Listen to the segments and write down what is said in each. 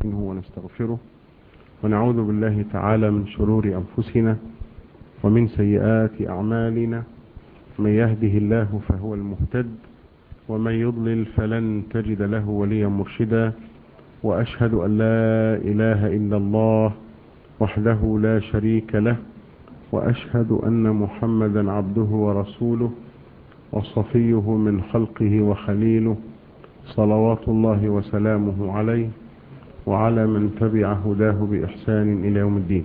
نستعينه ونستغفره ونعوذ بالله تعالى من شرور أنفسنا ومن سيئات أعمالنا من يهده الله فهو المهتد ومن يضلل فلن تجد له وليا مرشدا وأشهد أن لا إله إلا الله وحده لا شريك له وأشهد أن محمدا عبده ورسوله وصفيه من خلقه وخليله صلوات الله وسلامه عليه وعلى من تبع هداه بإحسان إلى يوم الدين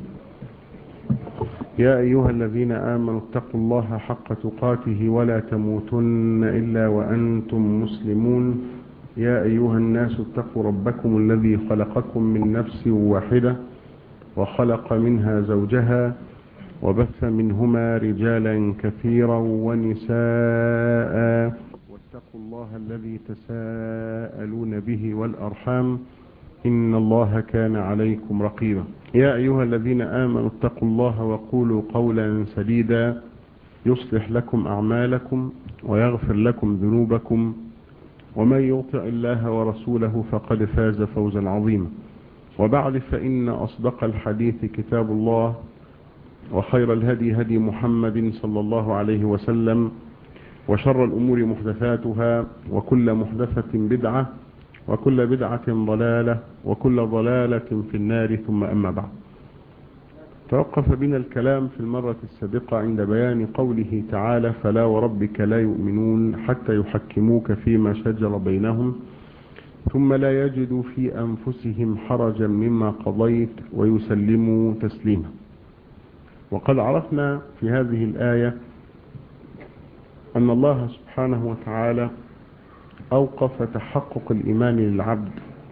يا أيها الذين آمنوا اتقوا الله حق تقاته ولا تموتن إلا وأنتم مسلمون يا أيها الناس اتقوا ربكم الذي خلقكم من نفس واحدة وخلق منها زوجها وبث منهما رجالا كثيرا ونساء واتقوا الله الذي تساءلون به والأرحام إن الله كان عليكم رقيبا يا أيها الذين آمنوا اتقوا الله وقولوا قولا سديدا يصلح لكم أعمالكم ويغفر لكم ذنوبكم ومن يطع الله ورسوله فقد فاز فوزا عظيما وبعد فإن أصدق الحديث كتاب الله وخير الهدي هدي محمد صلى الله عليه وسلم وشر الأمور محدثاتها وكل محدثة بدعة وكل بدعة ضلالة وكل ضلالة في النار ثم أما بعد توقف بنا الكلام في المرة السابقة عند بيان قوله تعالى فلا وربك لا يؤمنون حتى يحكموك فيما شجر بينهم ثم لا يجدوا في أنفسهم حرجا مما قضيت ويسلموا تسليما وقد عرفنا في هذه الآية أن الله سبحانه وتعالى أوقف تحقق الإيمان للعبد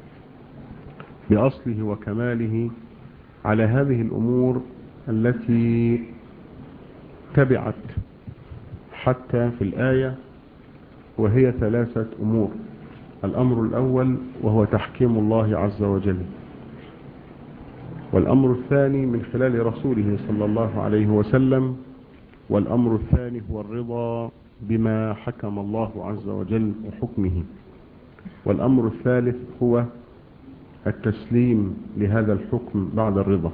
بأصله وكماله على هذه الأمور التي تبعت حتى في الآية وهي ثلاثة أمور الأمر الأول وهو تحكيم الله عز وجل والأمر الثاني من خلال رسوله صلى الله عليه وسلم والأمر الثاني هو الرضا بما حكم الله عز وجل وحكمه والأمر الثالث هو التسليم لهذا الحكم بعد الرضا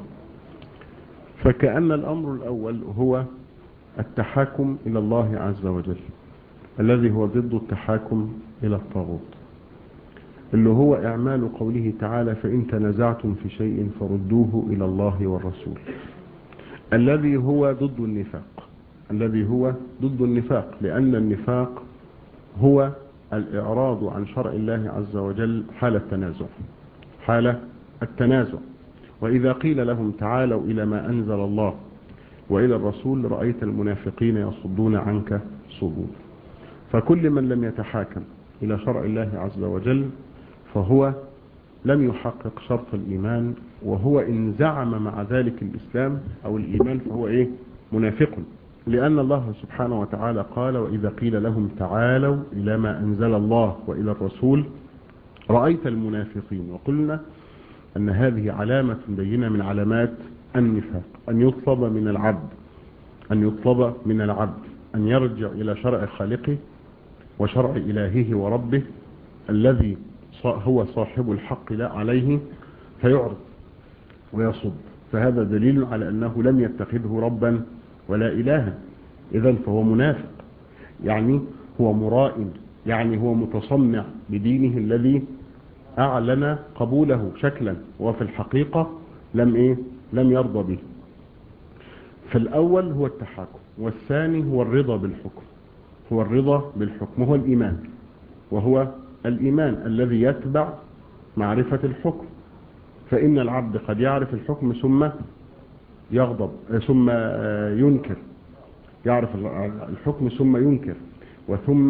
فكأن الأمر الأول هو التحاكم إلى الله عز وجل الذي هو ضد التحاكم إلى الطاغوت اللي هو إعمال قوله تعالى فإن تنزعتم في شيء فردوه إلى الله والرسول الذي هو ضد النفاق الذي هو ضد النفاق لأن النفاق هو الإعراض عن شرع الله عز وجل حال التنازع حال التنازع وإذا قيل لهم تعالوا إلى ما أنزل الله وإلى الرسول رأيت المنافقين يصدون عنك صدود فكل من لم يتحاكم إلى شرع الله عز وجل فهو لم يحقق شرط الإيمان وهو إن زعم مع ذلك الإسلام أو الإيمان فهو إيه منافق لأن الله سبحانه وتعالى قال وإذا قيل لهم تعالوا إلى ما أنزل الله وإلى الرسول رأيت المنافقين وقلنا أن هذه علامة بينة من علامات النفاق أن يطلب من العبد أن يطلب من العبد أن يرجع إلى شرع خالقه وشرع إلهه وربه الذي هو صاحب الحق لا عليه فيعرض ويصد فهذا دليل على أنه لم يتخذه ربا ولا إلها إذا فهو منافق يعني هو مرائن يعني هو متصنع بدينه الذي أعلن قبوله شكلا وفي الحقيقة لم إيه لم يرضى به فالأول هو التحاكم والثاني هو الرضا بالحكم هو الرضا بالحكم هو الإيمان وهو الإيمان الذي يتبع معرفة الحكم فإن العبد قد يعرف الحكم ثم يغضب ثم ينكر يعرف الحكم ثم ينكر وثم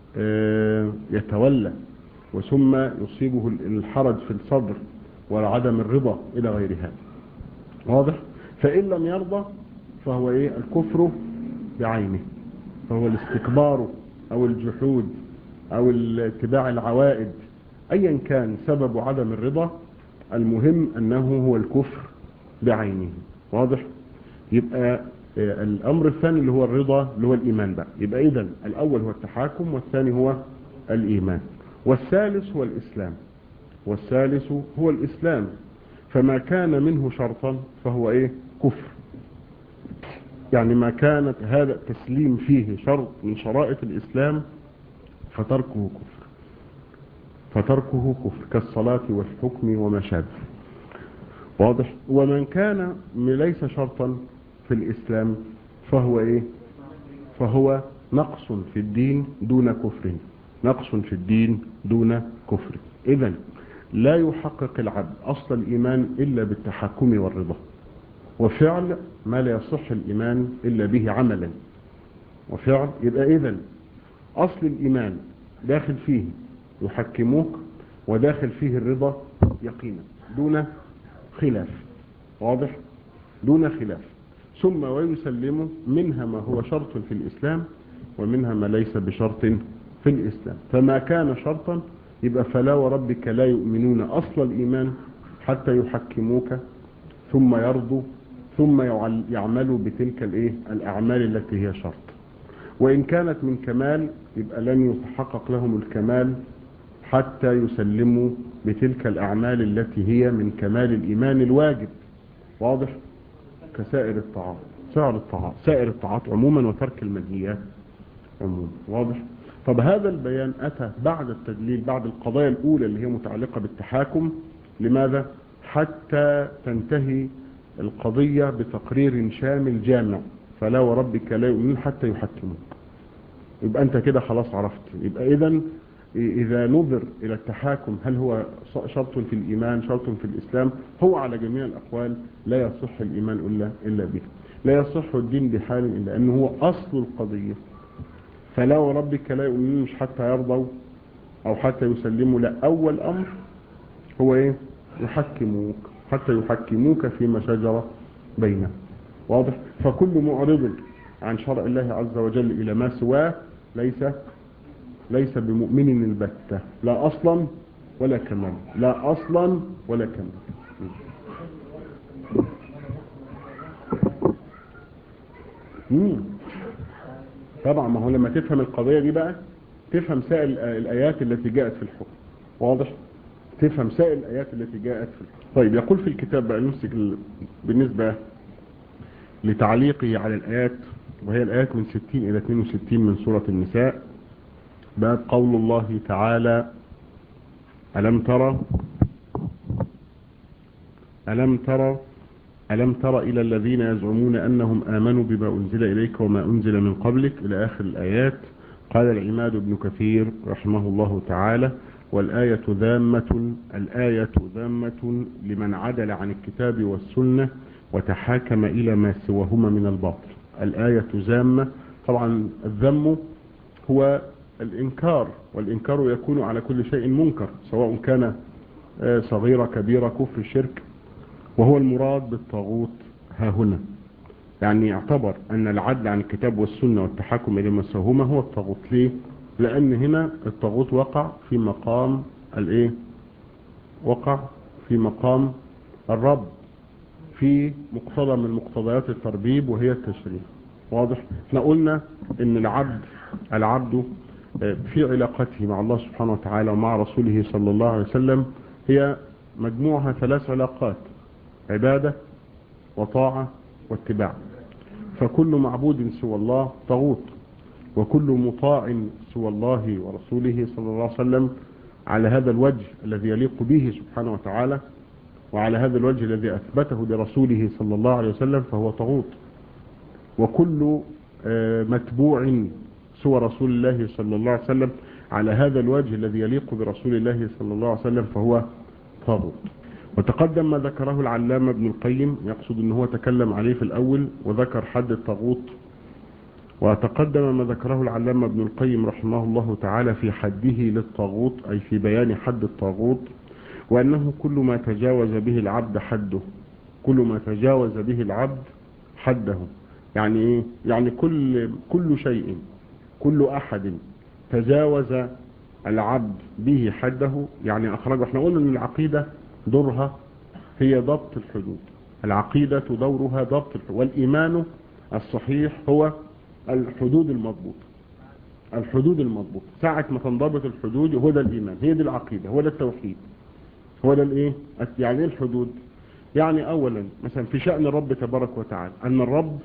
يتولى وثم يصيبه الحرج في الصدر وعدم الرضا إلى غير هذا واضح فإن لم يرضى فهو إيه الكفر بعينه فهو الاستكبار أو الجحود أو اتباع العوائد أيا كان سبب عدم الرضا المهم أنه هو الكفر بعينه واضح يبقى الأمر الثاني اللي هو الرضا اللي هو الإيمان بقى يبقى إذا الأول هو التحاكم والثاني هو الإيمان والثالث هو الإسلام والثالث هو الإسلام فما كان منه شرطا فهو إيه كفر يعني ما كانت هذا التسليم فيه شرط من شرائط الإسلام فتركه كفر فتركه كفر كالصلاة والحكم وما شابه واضح ومن كان ليس شرطا في الإسلام فهو إيه فهو نقص في الدين دون كفر نقص في الدين دون كفر إذا لا يحقق العبد أصل الإيمان إلا بالتحكم والرضا وفعل ما لا يصح الإيمان إلا به عملا وفعل يبقى إذا أصل الإيمان داخل فيه يحكموك وداخل فيه الرضا يقينا دون خلاف واضح دون خلاف ثم ويسلم منها ما هو شرط في الإسلام ومنها ما ليس بشرط في الإسلام فما كان شرطا يبقى فلا وربك لا يؤمنون أصل الإيمان حتى يحكموك ثم يرضوا ثم يعملوا بتلك الايه الاعمال التي هي شرط وان كانت من كمال يبقى لن يتحقق لهم الكمال حتى يسلموا بتلك الاعمال التي هي من كمال الايمان الواجب واضح كسائر الطاعات سائر الطاعات سائر الطاعات عموما وترك المنهيات عموما واضح طب هذا البيان اتى بعد التدليل بعد القضايا الاولى اللي هي متعلقه بالتحاكم لماذا حتى تنتهي القضية بتقرير شامل جامع فلا وربك لا يؤمنون حتى يحكمون يبقى انت كده خلاص عرفت يبقى اذا اذا نظر الى التحاكم هل هو شرط في الايمان شرط في الاسلام هو على جميع الاقوال لا يصح الايمان الا الا به لا يصح الدين بحال الا انه هو اصل القضية فلا وربك لا يؤمنون مش حتى يرضوا او حتى يسلموا لا اول امر هو ايه يحكموك حتى يحكموك فيما شجر بينهم واضح فكل معرض عن شرع الله عز وجل إلى ما سواه ليس ليس بمؤمن البتة لا أصلا ولا كمال لا أصلا ولا كمال مم. طبعا ما هو لما تفهم القضية دي بقى تفهم سائل الآيات التي جاءت في الحكم واضح تفهم سائل الآيات التي جاءت في الحكم طيب يقول في الكتاب بقى نمسك بالنسبة لتعليقه على الآيات وهي الآيات من 60 إلى 62 من سورة النساء باب قول الله تعالى ألم ترى ألم ترى ألم تر إلى الذين يزعمون أنهم آمنوا بما أنزل إليك وما أنزل من قبلك إلى آخر الآيات قال العماد بن كثير رحمه الله تعالى والآية ذامة الآية ذامة لمن عدل عن الكتاب والسنة وتحاكم إلى ما سواهما من الباطل الآية زامة طبعا الذم هو الإنكار والإنكار يكون على كل شيء منكر سواء كان صغيرة كبيرة كفر شرك وهو المراد بالطاغوت ها هنا يعني يعتبر أن العدل عن الكتاب والسنة والتحكم إلى ما سواهما هو الطاغوت ليه لأن هنا الطاغوت وقع في مقام الايه وقع في مقام الرب في مقتضى من مقتضيات التربيب وهي التشريع واضح احنا قلنا ان العبد العبد في علاقته مع الله سبحانه وتعالى ومع رسوله صلى الله عليه وسلم هي مجموعها ثلاث علاقات عبادة وطاعة واتباع فكل معبود سوى الله طاغوت وكل مطاع سوى الله ورسوله صلى الله عليه وسلم على هذا الوجه الذي يليق به سبحانه وتعالى وعلى هذا الوجه الذي أثبته لرسوله صلى الله عليه وسلم فهو طاغوت وكل متبوع سوى رسول الله صلى الله عليه وسلم على هذا الوجه الذي يليق برسول الله صلى الله عليه وسلم فهو طاغوت وتقدم ما ذكره العلامة ابن القيم يقصد ان هو تكلم عليه في الأول وذكر حد الطاغوت وتقدم ما ذكره العلامة ابن القيم رحمه الله تعالى في حده للطاغوت أي في بيان حد الطاغوت وأنه كل ما تجاوز به العبد حده كل ما تجاوز به العبد حده يعني ايه يعني كل كل شيء كل أحد تجاوز العبد به حده يعني أخرجه احنا قلنا ان العقيدة دورها هي ضبط الحدود العقيدة دورها ضبط الحدود والإيمان الصحيح هو الحدود المضبوطة الحدود المضبوطة ساعة ما تنضبط الحدود هو ده الإيمان هي دي العقيدة هو ده التوحيد هو ده الايه يعني ايه الحدود يعني اولا مثلا في شأن الرب تبارك وتعالى ان الرب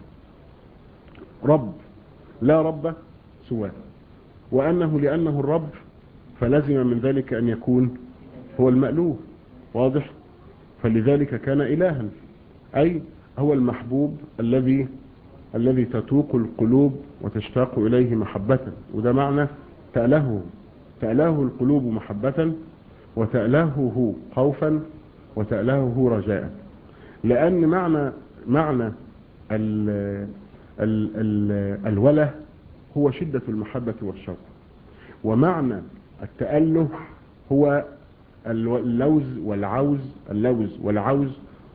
رب لا رب سواه وانه لانه الرب فلزم من ذلك ان يكون هو المألوه واضح فلذلك كان الها اي هو المحبوب الذي الذي تتوق القلوب وتشتاق اليه محبة وده معنى تألهه تألهه القلوب محبة وتألهه خوفا وتألهه رجاء لأن معنى معنى ال ال ال الوله هو شدة المحبة والشوق ومعنى التأله هو اللوز والعوز اللوز والعوز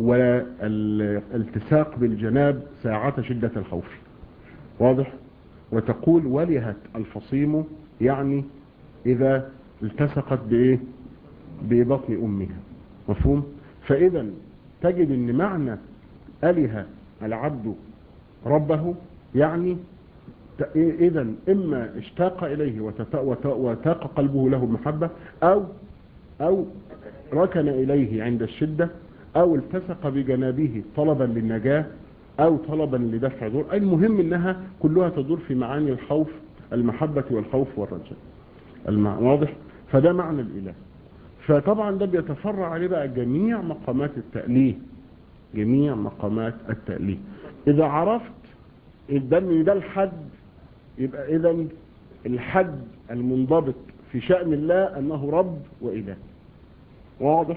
والالتصاق بالجناب ساعة شدة الخوف واضح وتقول ولهت الفصيم يعني إذا التصقت بإيه ببطن أمها مفهوم فإذا تجد أن معنى أله العبد ربه يعني إذا إما اشتاق إليه وتاق قلبه له محبة أو أو ركن إليه عند الشدة أو التصق بجنابه طلبا للنجاة أو طلبا لدفع دور المهم أنها كلها تدور في معاني الخوف المحبة والخوف والرجاء المع... واضح فده معنى الإله فطبعا ده بيتفرع عليه بقى جميع مقامات التأليه جميع مقامات التأليه إذا عرفت ده ده الحد يبقى إذا الحد المنضبط في شأن الله أنه رب وإله واضح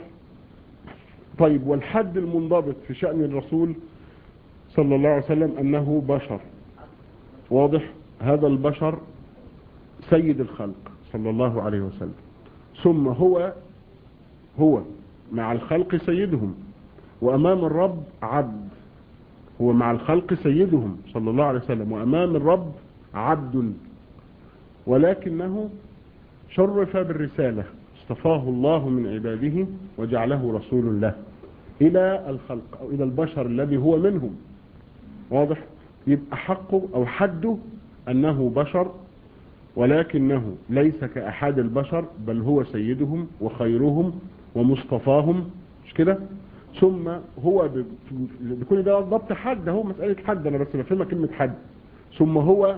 طيب والحد المنضبط في شأن الرسول صلى الله عليه وسلم أنه بشر واضح هذا البشر سيد الخلق صلى الله عليه وسلم ثم هو هو مع الخلق سيدهم وأمام الرب عبد هو مع الخلق سيدهم صلى الله عليه وسلم وأمام الرب عبد ولكنه شرف بالرسالة اصطفاه الله من عباده وجعله رسول له إلى الخلق أو إلى البشر الذي هو منهم واضح يبقى حقه أو حده أنه بشر ولكنه ليس كأحد البشر بل هو سيدهم وخيرهم ومصطفاهم مش كده ثم هو بكل ده ضبط حد هو مسألة حد أنا بس بفهمها كلمة حد ثم هو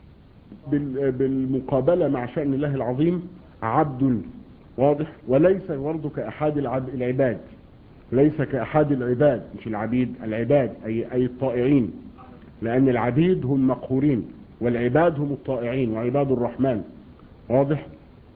بالمقابلة مع شأن الله العظيم عبد واضح وليس برضه كأحد العباد ليس كأحد العباد مش العبيد العباد أي, أي الطائعين لأن العبيد هم مقهورين والعباد هم الطائعين وعباد الرحمن واضح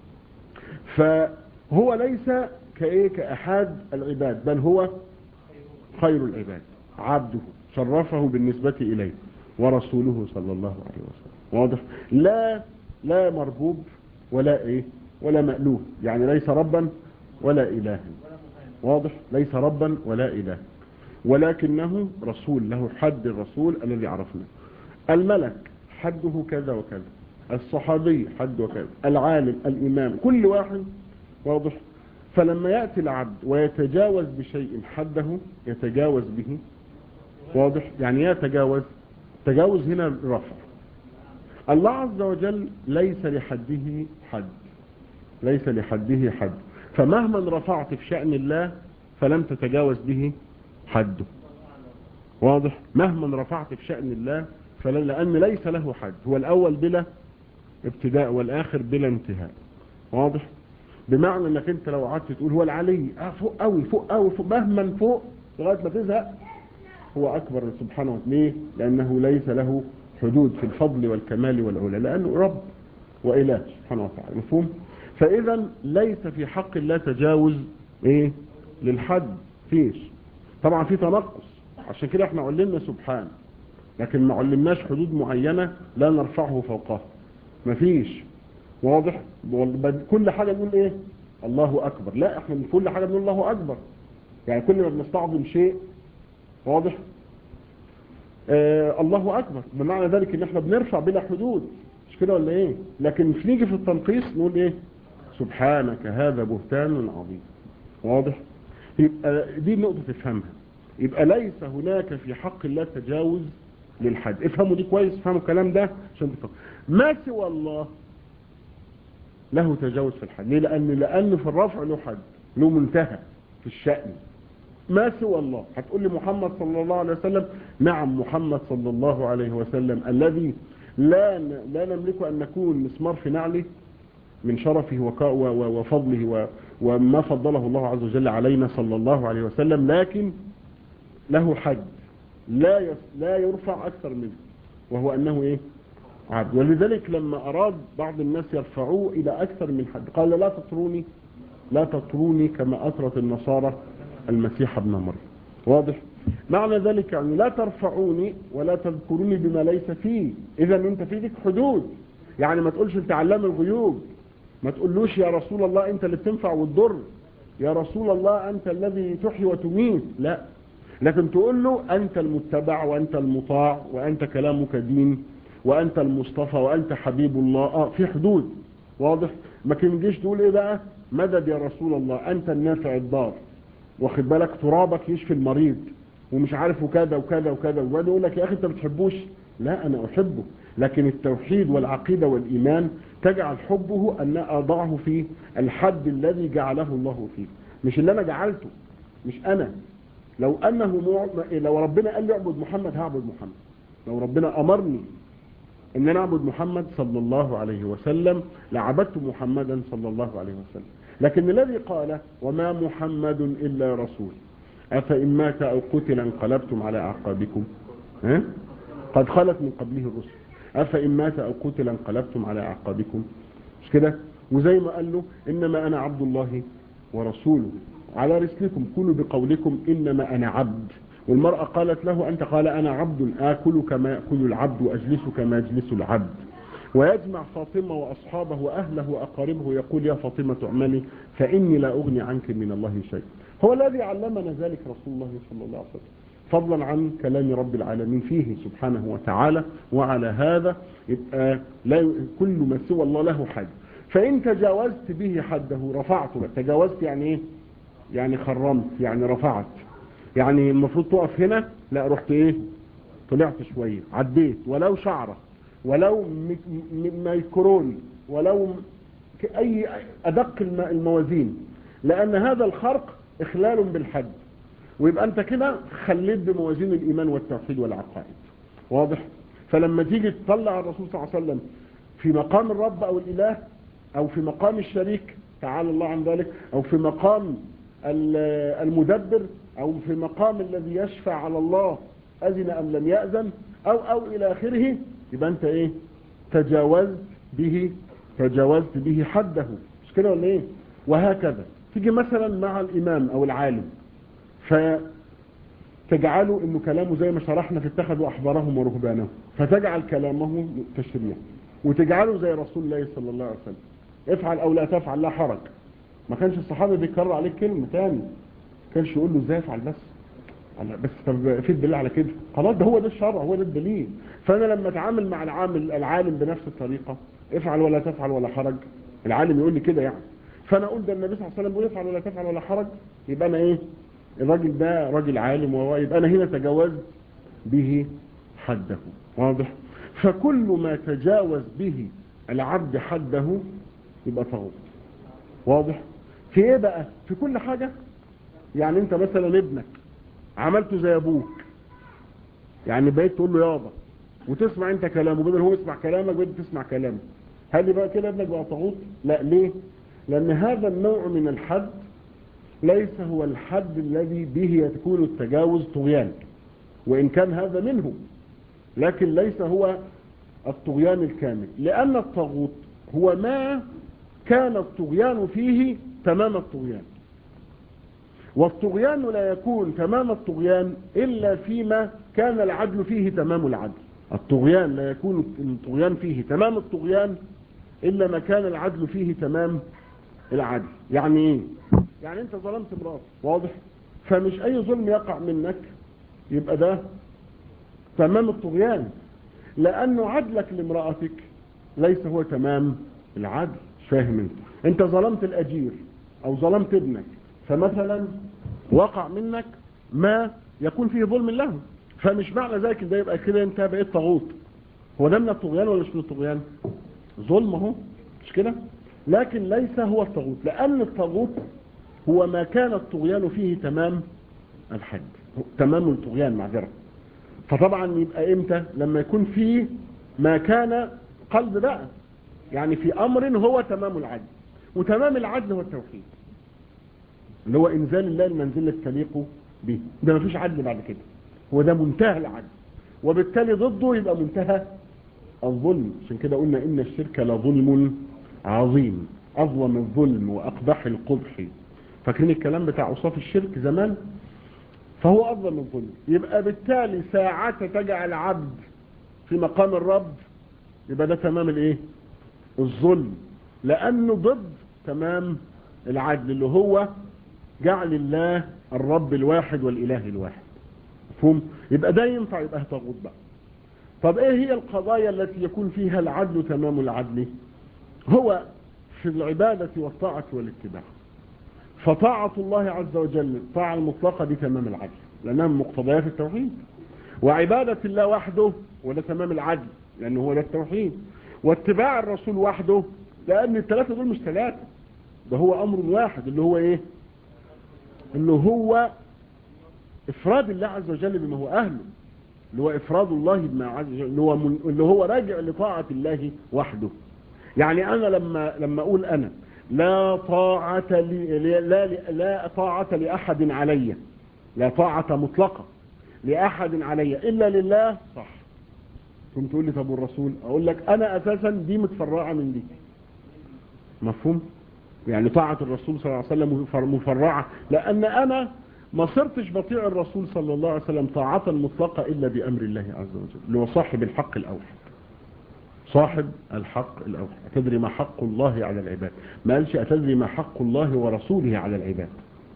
فهو ليس كإيه كأحد العباد بل هو خير العباد عبده شرفه بالنسبة إليه ورسوله صلى الله عليه وسلم واضح لا لا مربوب ولا ايه ولا مألوه يعني ليس ربا ولا إله واضح ليس ربا ولا إله ولكنه رسول له حد الرسول الذي عرفنا الملك حده كذا وكذا الصحابي حد وكذا العالم الإمام كل واحد واضح فلما يأتي العبد ويتجاوز بشيء حده يتجاوز به واضح يعني يتجاوز تجاوز هنا الرفع الله عز وجل ليس لحده حد ليس لحده حد فمهما رفعت في شأن الله فلم تتجاوز به حده واضح مهما رفعت في شأن الله فلن لأن ليس له حد هو الأول بلا ابتداء والآخر بلا انتهاء واضح بمعنى انك انت لو قعدت تقول هو العلي اه فوق قوي فوق قوي فوق مهما فوق لغايه ما تزهق هو اكبر سبحانه وتعالى ليه لانه ليس له حدود في الفضل والكمال والعلا لانه رب واله سبحانه وتعالى مفهوم فاذا ليس في حق الله تجاوز ايه للحد فيش طبعا في تنقص عشان كده احنا علمنا سبحان لكن ما علمناش حدود معينة لا نرفعه فوقها مفيش واضح كل حاجة نقول ايه الله اكبر لا احنا من كل حاجة نقول الله اكبر يعني كل ما بنستعظم شيء واضح آه الله اكبر بمعنى ذلك ان احنا بنرفع بلا حدود مش كده ولا ايه لكن في نيجي في التنقيص نقول ايه سبحانك هذا بهتان عظيم واضح يبقى دي النقطة تفهمها يبقى ليس هناك في حق الله تجاوز للحد افهموا دي كويس افهموا الكلام ده عشان تفهم ما سوى الله له تجاوز في الحد ليه لان لان في الرفع له حد له منتهى الشأن ما سوى الله هتقول لي محمد صلى الله عليه وسلم نعم محمد صلى الله عليه وسلم الذي لا لا نملك أن نكون مسمار في نعله من شرفه وفضله وما فضله الله عز وجل علينا صلى الله عليه وسلم لكن له حد لا لا يرفع أكثر منه وهو أنه إيه عبد ولذلك لما أراد بعض الناس يرفعوه إلى أكثر من حد قال لا تطروني لا تطروني كما أطرت النصارى المسيح ابن مريم واضح معنى ذلك يعني لا ترفعوني ولا تذكروني بما ليس فيه إذا أنت في لك حدود يعني ما تقولش انت علام الغيوب ما تقولوش يا رسول الله انت اللي بتنفع وتضر يا رسول الله انت الذي تحيي وتميت لا لكن تقول له انت المتبع وانت المطاع وانت كلامك دين وانت المصطفى وانت حبيب الله اه في حدود واضح ما تجيش تقول ايه بقى مدد يا رسول الله انت النافع الضار واخد بالك ترابك يشفي المريض ومش عارف وكذا وكذا وكذا وبعدين يقول لك يا اخي انت ما بتحبوش لا انا احبه لكن التوحيد والعقيدة والايمان تجعل حبه ان اضعه في الحد الذي جعله الله فيه مش اللي انا جعلته مش انا لو انه مع... لو ربنا قال لي اعبد محمد هعبد محمد لو ربنا امرني ان انا اعبد محمد صلى الله عليه وسلم لعبدت محمدا صلى الله عليه وسلم لكن الذي قال وما محمد الا رسول افان مات او قتل انقلبتم على اعقابكم ها قد خلت من قبله الرسل افان مات او قتل انقلبتم على اعقابكم مش كده وزي ما قال له انما انا عبد الله ورسوله على رسلكم كونوا بقولكم انما انا عبد والمرأة قالت له أنت قال أنا عبد آكل كما يأكل العبد وأجلس كما يجلس العبد ويجمع فاطمة وأصحابه وأهله وأقاربه يقول يا فاطمة اعملي فإني لا أغني عنك من الله شيء هو الذي علمنا ذلك رسول الله صلى الله عليه وسلم فضلا عن كلام رب العالمين فيه سبحانه وتعالى وعلى هذا يبقى لا كل ما سوى الله له حد فإن تجاوزت به حده رفعته تجاوزت يعني إيه يعني خرمت يعني رفعت يعني المفروض تقف هنا لا رحت ايه طلعت شوية عديت ولو شعرة ولو ميكرون ولو اي ادق الموازين لان هذا الخرق اخلال بالحد ويبقى انت كده خليت بموازين الايمان والتوحيد والعقائد واضح فلما تيجي تطلع الرسول صلى الله عليه وسلم في مقام الرب او الاله او في مقام الشريك تعالى الله عن ذلك او في مقام المدبر او في مقام الذي يشفع على الله اذن ام لم يأذن او او الى اخره يبقى انت ايه تجاوزت به تجاوزت به حده مش كده ولا ايه وهكذا تيجي مثلا مع الامام او العالم فتجعله انه كلامه زي ما شرحنا في اتخذوا احبارهم ورهبانهم فتجعل كلامه تشريع وتجعله زي رسول الله صلى الله عليه وسلم افعل او لا تفعل لا حرج ما كانش الصحابي بيكرر عليك كلمة تاني كانش يقول له ازاي افعل بس بس طب في الدليل على كده خلاص ده هو ده الشرع هو ده الدليل فانا لما اتعامل مع العامل العالم بنفس الطريقة افعل ولا تفعل ولا حرج العالم يقول لي كده يعني فانا اقول ده النبي صلى الله عليه وسلم بيقول افعل ولا تفعل ولا حرج يبقى انا ايه الراجل ده راجل عالم وهو يبقى انا هنا تجاوزت به حده واضح فكل ما تجاوز به العبد حده يبقى طاغوت واضح في ايه بقى في كل حاجة يعني انت مثلا ابنك عملته زي ابوك يعني بقيت تقول له يابا وتسمع انت كلامه بدل هو يسمع كلامك بقيت تسمع كلامه هل بقى كده ابنك بقى طاغوت لا ليه لان هذا النوع من الحد ليس هو الحد الذي به يكون التجاوز طغيان وان كان هذا منه لكن ليس هو الطغيان الكامل لان الطاغوت هو ما كان الطغيان فيه تمام الطغيان والطغيان لا يكون تمام الطغيان إلا فيما كان العدل فيه تمام العدل الطغيان لا يكون الطغيان فيه تمام الطغيان إلا ما كان العدل فيه تمام العدل يعني إيه يعني أنت ظلمت امرأة واضح فمش أي ظلم يقع منك يبقى ده تمام الطغيان لأنه عدلك لامرأتك ليس هو تمام العدل فاهم انت انت ظلمت الاجير او ظلمت ابنك فمثلا وقع منك ما يكون فيه ظلم له فمش معنى ذلك ده يبقى كده انت بقيت طاغوت هو ده من الطغيان ولا مش من الطغيان ظلم اهو مش كده لكن ليس هو الطاغوت لان الطاغوت هو ما كان الطغيان فيه تمام الحد تمام الطغيان معذرة فطبعا يبقى امتى لما يكون فيه ما كان قلب بقى يعني في امر هو تمام العدل وتمام العدل هو التوحيد اللي هو انزال الله المنزل التليق به ده مفيش عدل بعد كده هو ده منتهى العدل وبالتالي ضده يبقى منتهى الظلم عشان كده قلنا ان الشرك لظلم عظيم اظلم الظلم واقبح القبح فاكرين الكلام بتاع اوصاف الشرك زمان فهو اظلم الظلم يبقى بالتالي ساعات تجعل عبد في مقام الرب يبقى ده تمام الايه الظلم لانه ضد تمام العدل اللي هو جعل الله الرب الواحد والاله الواحد مفهوم يبقى ده ينفع يبقى طاغوت بقى طب ايه هي القضايا التي يكون فيها العدل تمام العدل هو في العبادة والطاعة والاتباع فطاعة الله عز وجل الطاعة المطلقة دي تمام العدل لأنها من مقتضيات التوحيد وعبادة الله وحده وده تمام العدل لأنه هو ده التوحيد واتباع الرسول وحده لأن الثلاثة دول مش ثلاثة ده هو أمر واحد اللي هو إيه اللي هو إفراد الله عز وجل بما هو أهله اللي هو إفراد الله بما عز وجل اللي هو, من اللي هو راجع لطاعة الله وحده يعني أنا لما لما أقول أنا لا طاعة لي لا, لا طاعة لأحد علي لا طاعة مطلقة لأحد علي إلا لله صح ثم تقول لي طب والرسول أقول لك أنا أساسا دي متفرعة من دي مفهوم يعني طاعة الرسول صلى الله عليه وسلم مفرعة لأن أنا ما صرتش بطيع الرسول صلى الله عليه وسلم طاعة مطلقة إلا بأمر الله عز وجل اللي هو صاحب الحق الأوحد صاحب الحق الأوحد أتدري ما حق الله على العباد ما قالش أتدري ما حق الله ورسوله على العباد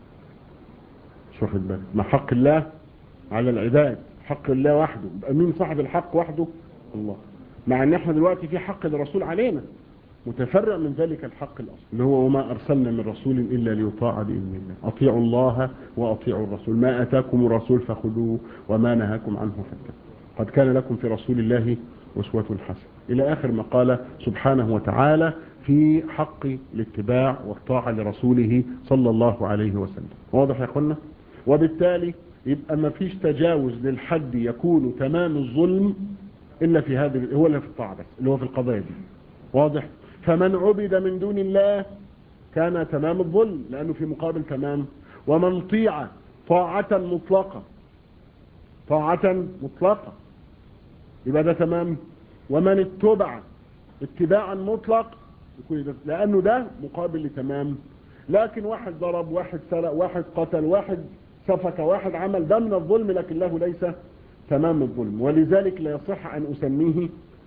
شو واخد بالك ما حق الله على العباد حق الله وحده مين صاحب الحق وحده الله مع ان احنا دلوقتي في حق الرسول علينا متفرع من ذلك الحق الأصل اللي هو وما أرسلنا من رسول إلا ليطاع بإذن الله أطيعوا الله وأطيعوا الرسول ما أتاكم الرسول فخذوه وما نهاكم عنه فاتقوا قد كان لكم في رسول الله أسوة حسنة إلى آخر ما قال سبحانه وتعالى في حق الاتباع والطاعة لرسوله صلى الله عليه وسلم واضح يا أخوانا وبالتالي يبقى ما فيش تجاوز للحد يكون تمام الظلم إلا في هذه هو اللي في الطاعة بس اللي هو في القضايا دي واضح فمن عبد من دون الله كان تمام الظلم لأنه في مقابل تمام ومن طيع طاعة مطلقة طاعة مطلقة يبقى ده تمام ومن اتبع اتباعا مطلق يكون ده لأنه ده مقابل لتمام لكن واحد ضرب واحد سرق واحد قتل واحد سفك واحد عمل ده من الظلم لكن له ليس تمام الظلم ولذلك لا يصح أن أسميه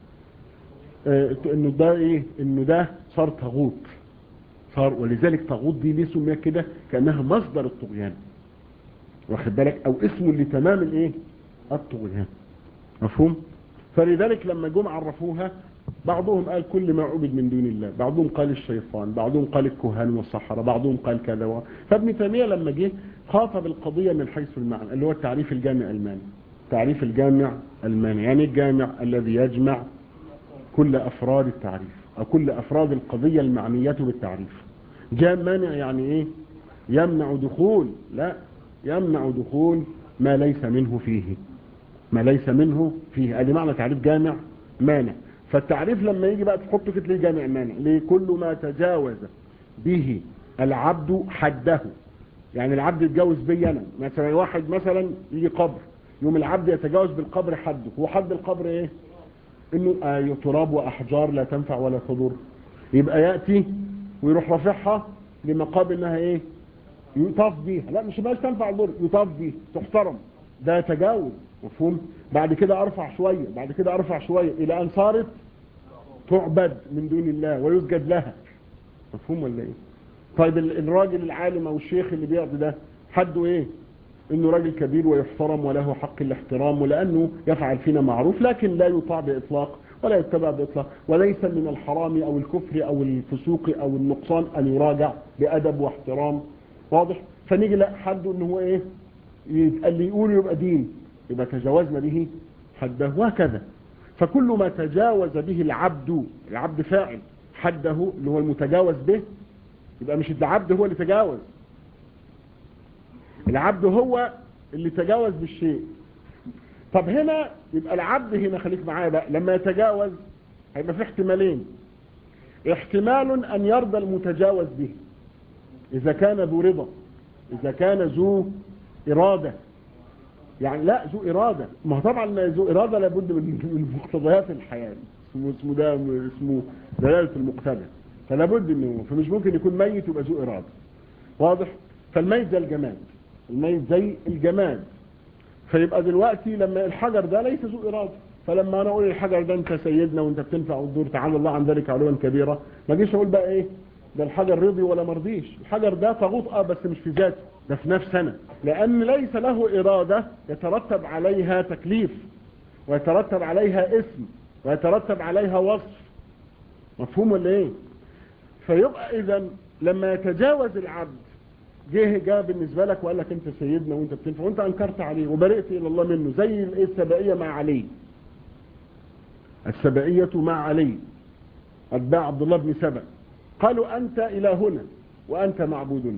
اه انه ده ايه انه ده صار طاغوت صار ولذلك طاغوت دي ليه سميها كده كانها مصدر الطغيان واخد بالك او اسمه لتمام الايه الطغيان مفهوم فلذلك لما جم عرفوها بعضهم قال كل ما عبد من دون الله بعضهم قال الشيطان بعضهم قال الكهان والصحراء بعضهم قال كذا فابن تيميه لما جه خاطب القضيه من حيث المعنى اللي هو التعريف الجامع الماني تعريف الجامع الماني يعني الجامع الذي يجمع كل أفراد التعريف أو كل أفراد القضية المعنية بالتعريف جاء مانع يعني إيه يمنع دخول لا يمنع دخول ما ليس منه فيه ما ليس منه فيه ادي معنى تعريف جامع مانع فالتعريف لما يجي بقى تحطه كده ليه جامع مانع ليه كل ما تجاوز به العبد حده يعني العبد يتجاوز بي انا مثلا واحد مثلا يجي قبر يوم العبد يتجاوز بالقبر حده هو حد القبر ايه انه آه تراب واحجار لا تنفع ولا تضر يبقى ياتي ويروح رافعها لمقابل انها ايه يطاف بيها لا مش بقاش تنفع الضر يطاف بيها تحترم ده تجاوز مفهوم بعد كده ارفع شويه بعد كده ارفع شويه الى ان صارت تعبد من دون الله ويسجد لها مفهوم ولا ايه طيب الراجل العالم او الشيخ اللي بيقضي ده حده ايه انه راجل كبير ويحترم وله حق الاحترام ولانه يفعل فينا معروف لكن لا يطاع باطلاق ولا يتبع باطلاق وليس من الحرام او الكفر او الفسوق او النقصان ان يراجع بادب واحترام واضح فنيجي لا حده ان هو ايه اللي يقول يبقى دين يبقى تجاوزنا به حده وهكذا فكل ما تجاوز به العبد العبد فاعل حده اللي هو المتجاوز به يبقى مش العبد هو اللي تجاوز العبد هو اللي تجاوز بالشيء طب هنا يبقى العبد هنا خليك معايا بقى لما يتجاوز هيبقى في احتمالين احتمال ان يرضى المتجاوز به اذا كان ذو رضا اذا كان ذو اراده يعني لا ذو اراده ما هو طبعا ذو اراده لابد من مقتضيات الحياه اسمه اسمه ده اسمه دلاله المقتضى فلا بد انه فمش ممكن يكون ميت يبقى ذو اراده واضح فالميت زي الجماد الميت زي الجماد فيبقى دلوقتي لما الحجر ده ليس ذو اراده فلما انا اقول الحجر ده انت سيدنا وانت بتنفع وتدور تعالى الله عن ذلك علوا كبيرا ما اجيش اقول بقى ايه ده الحجر رضي ولا مرضيش الحجر ده طاغوت اه بس مش في ذاته ده في نفس انا لان ليس له اراده يترتب عليها تكليف ويترتب عليها اسم ويترتب عليها وصف مفهوم ولا ايه فيبقى اذا لما يتجاوز العبد جه جاء بالنسبه لك وقال لك انت سيدنا وانت بتنفع وانت انكرت عليه وبرئت الى الله منه زي السبائيه مع علي السبائيه مع علي اتباع عبد الله بن سبأ قالوا انت الهنا وانت معبودنا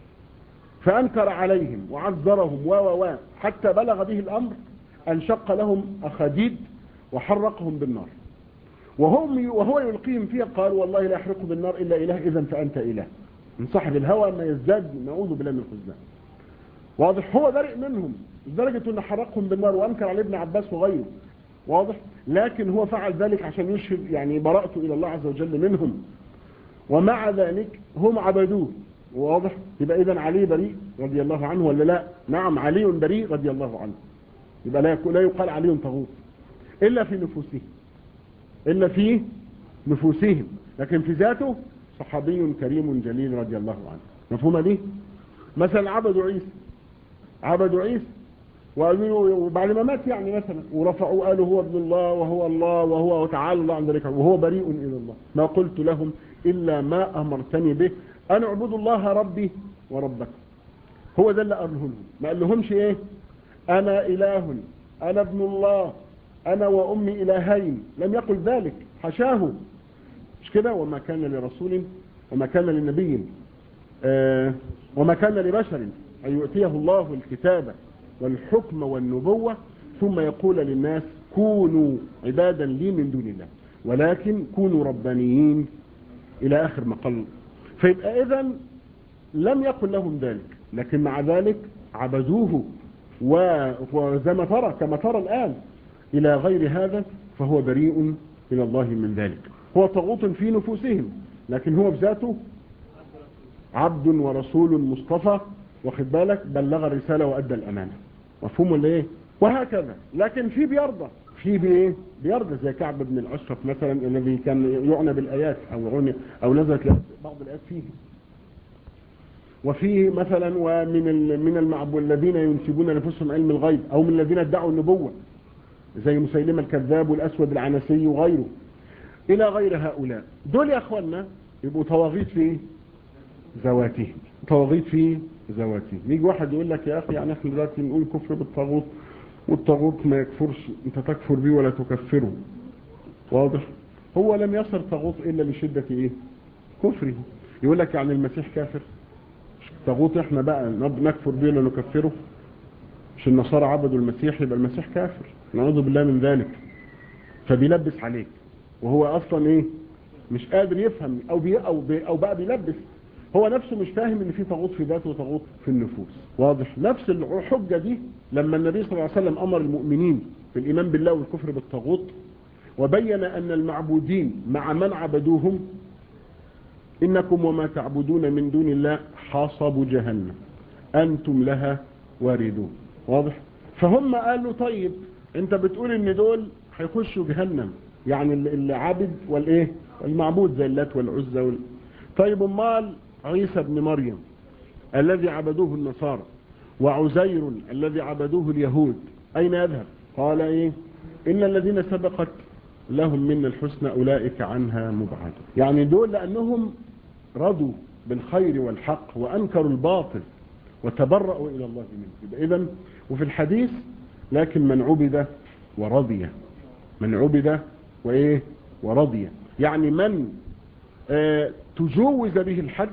فانكر عليهم وعذرهم و و حتى بلغ به الامر ان شق لهم اخاديد وحرقهم بالنار وهم وهو يلقيهم فيها قال والله لا يحرق بالنار الا اله اذا فانت اله من صاحب الهوى ما يزداد نعوذ بالله من الخزلان واضح هو برئ منهم لدرجة انه حرقهم بالنار وانكر على ابن عباس وغيره واضح لكن هو فعل ذلك عشان يشهد يعني براءته الى الله عز وجل منهم ومع ذلك هم عبدوه واضح يبقى اذا علي بريء رضي الله عنه ولا لا نعم علي بريء رضي الله عنه يبقى لا لا يقال علي طاغوت الا في نفوسهم الا في نفوسهم لكن في ذاته صحابي كريم جليل رضي الله عنه مفهومه دي مثلا عبدوا عيسى عبدوا عيسى وقالوا له وبعد ما مات يعني مثلا ورفعوا قالوا هو ابن الله وهو الله وهو وتعالى الله عن ذلك وهو بريء الى الله ما قلت لهم الا ما امرتني به ان اعبدوا الله ربي وربكم هو ده اللي قاله لهم ما قال لهمش ايه انا اله انا ابن الله انا وامي الهين لم يقل ذلك حشاه مش كده وما كان لرسول وما كان لنبي آه وما كان لبشر أن يؤتيه الله الكتاب والحكم والنبوة ثم يقول للناس كونوا عبادا لي من دون الله ولكن كونوا ربانيين إلى آخر ما قال فيبقى إذا لم يقل لهم ذلك لكن مع ذلك عبدوه وزي ما ترى كما ترى الآن إلى غير هذا فهو بريء إلى الله من ذلك هو طاغوت في نفوسهم لكن هو بذاته عبد ورسول مصطفى واخد بالك بلغ الرسالة وأدى الأمانة مفهوم ولا ايه وهكذا لكن في بيرضى في بايه بيرضى زي كعب بن الأشرف مثلا الذي كان يعنى بالآيات أو عني أو نزلت بعض الآيات فيه وفيه مثلا ومن من المعبود الذين ينسبون لنفسهم علم الغيب أو من الذين ادعوا النبوة زي مسيلمة الكذاب والأسود العنسي وغيره إلى غير هؤلاء دول يا أخوانا يبقوا طواغيت في ذواتهم طواغيت في ذواتهم يجي واحد يقول لك يا أخي يعني احنا دلوقتي نقول كفر بالطاغوت والطاغوت ما يكفرش انت تكفر به ولا تكفره واضح هو لم يصر طاغوت إلا لشدة إيه كفره يقول لك يعني المسيح كافر طاغوت احنا بقى نكفر به ولا نكفره مش النصارى عبدوا المسيح يبقى المسيح كافر نعوذ بالله من ذلك فبيلبس عليك وهو اصلا ايه مش قادر يفهم او بي او, بي او بقى بيلبس هو نفسه مش فاهم ان في طاغوت في ذاته وطاغوت في النفوس واضح نفس الحجة دي لما النبي صلى الله عليه وسلم امر المؤمنين بالايمان بالله والكفر بالطاغوت وبين ان المعبودين مع من عبدوهم انكم وما تعبدون من دون الله حاصب جهنم انتم لها واردون واضح فهم قالوا طيب انت بتقول ان دول هيخشوا جهنم يعني العابد والايه المعبود زي اللات والعزى وال... طيب امال عيسى ابن مريم الذي عبدوه النصارى وعزير الذي عبدوه اليهود اين يذهب قال ايه ان الذين سبقت لهم من الحسنى اولئك عنها مبعد يعني دول لانهم رضوا بالخير والحق وانكروا الباطل وتبرأوا الى الله منه اذا وفي الحديث لكن من عبد ورضي من عبد وايه ورضي يعني من آه تجوز به الحد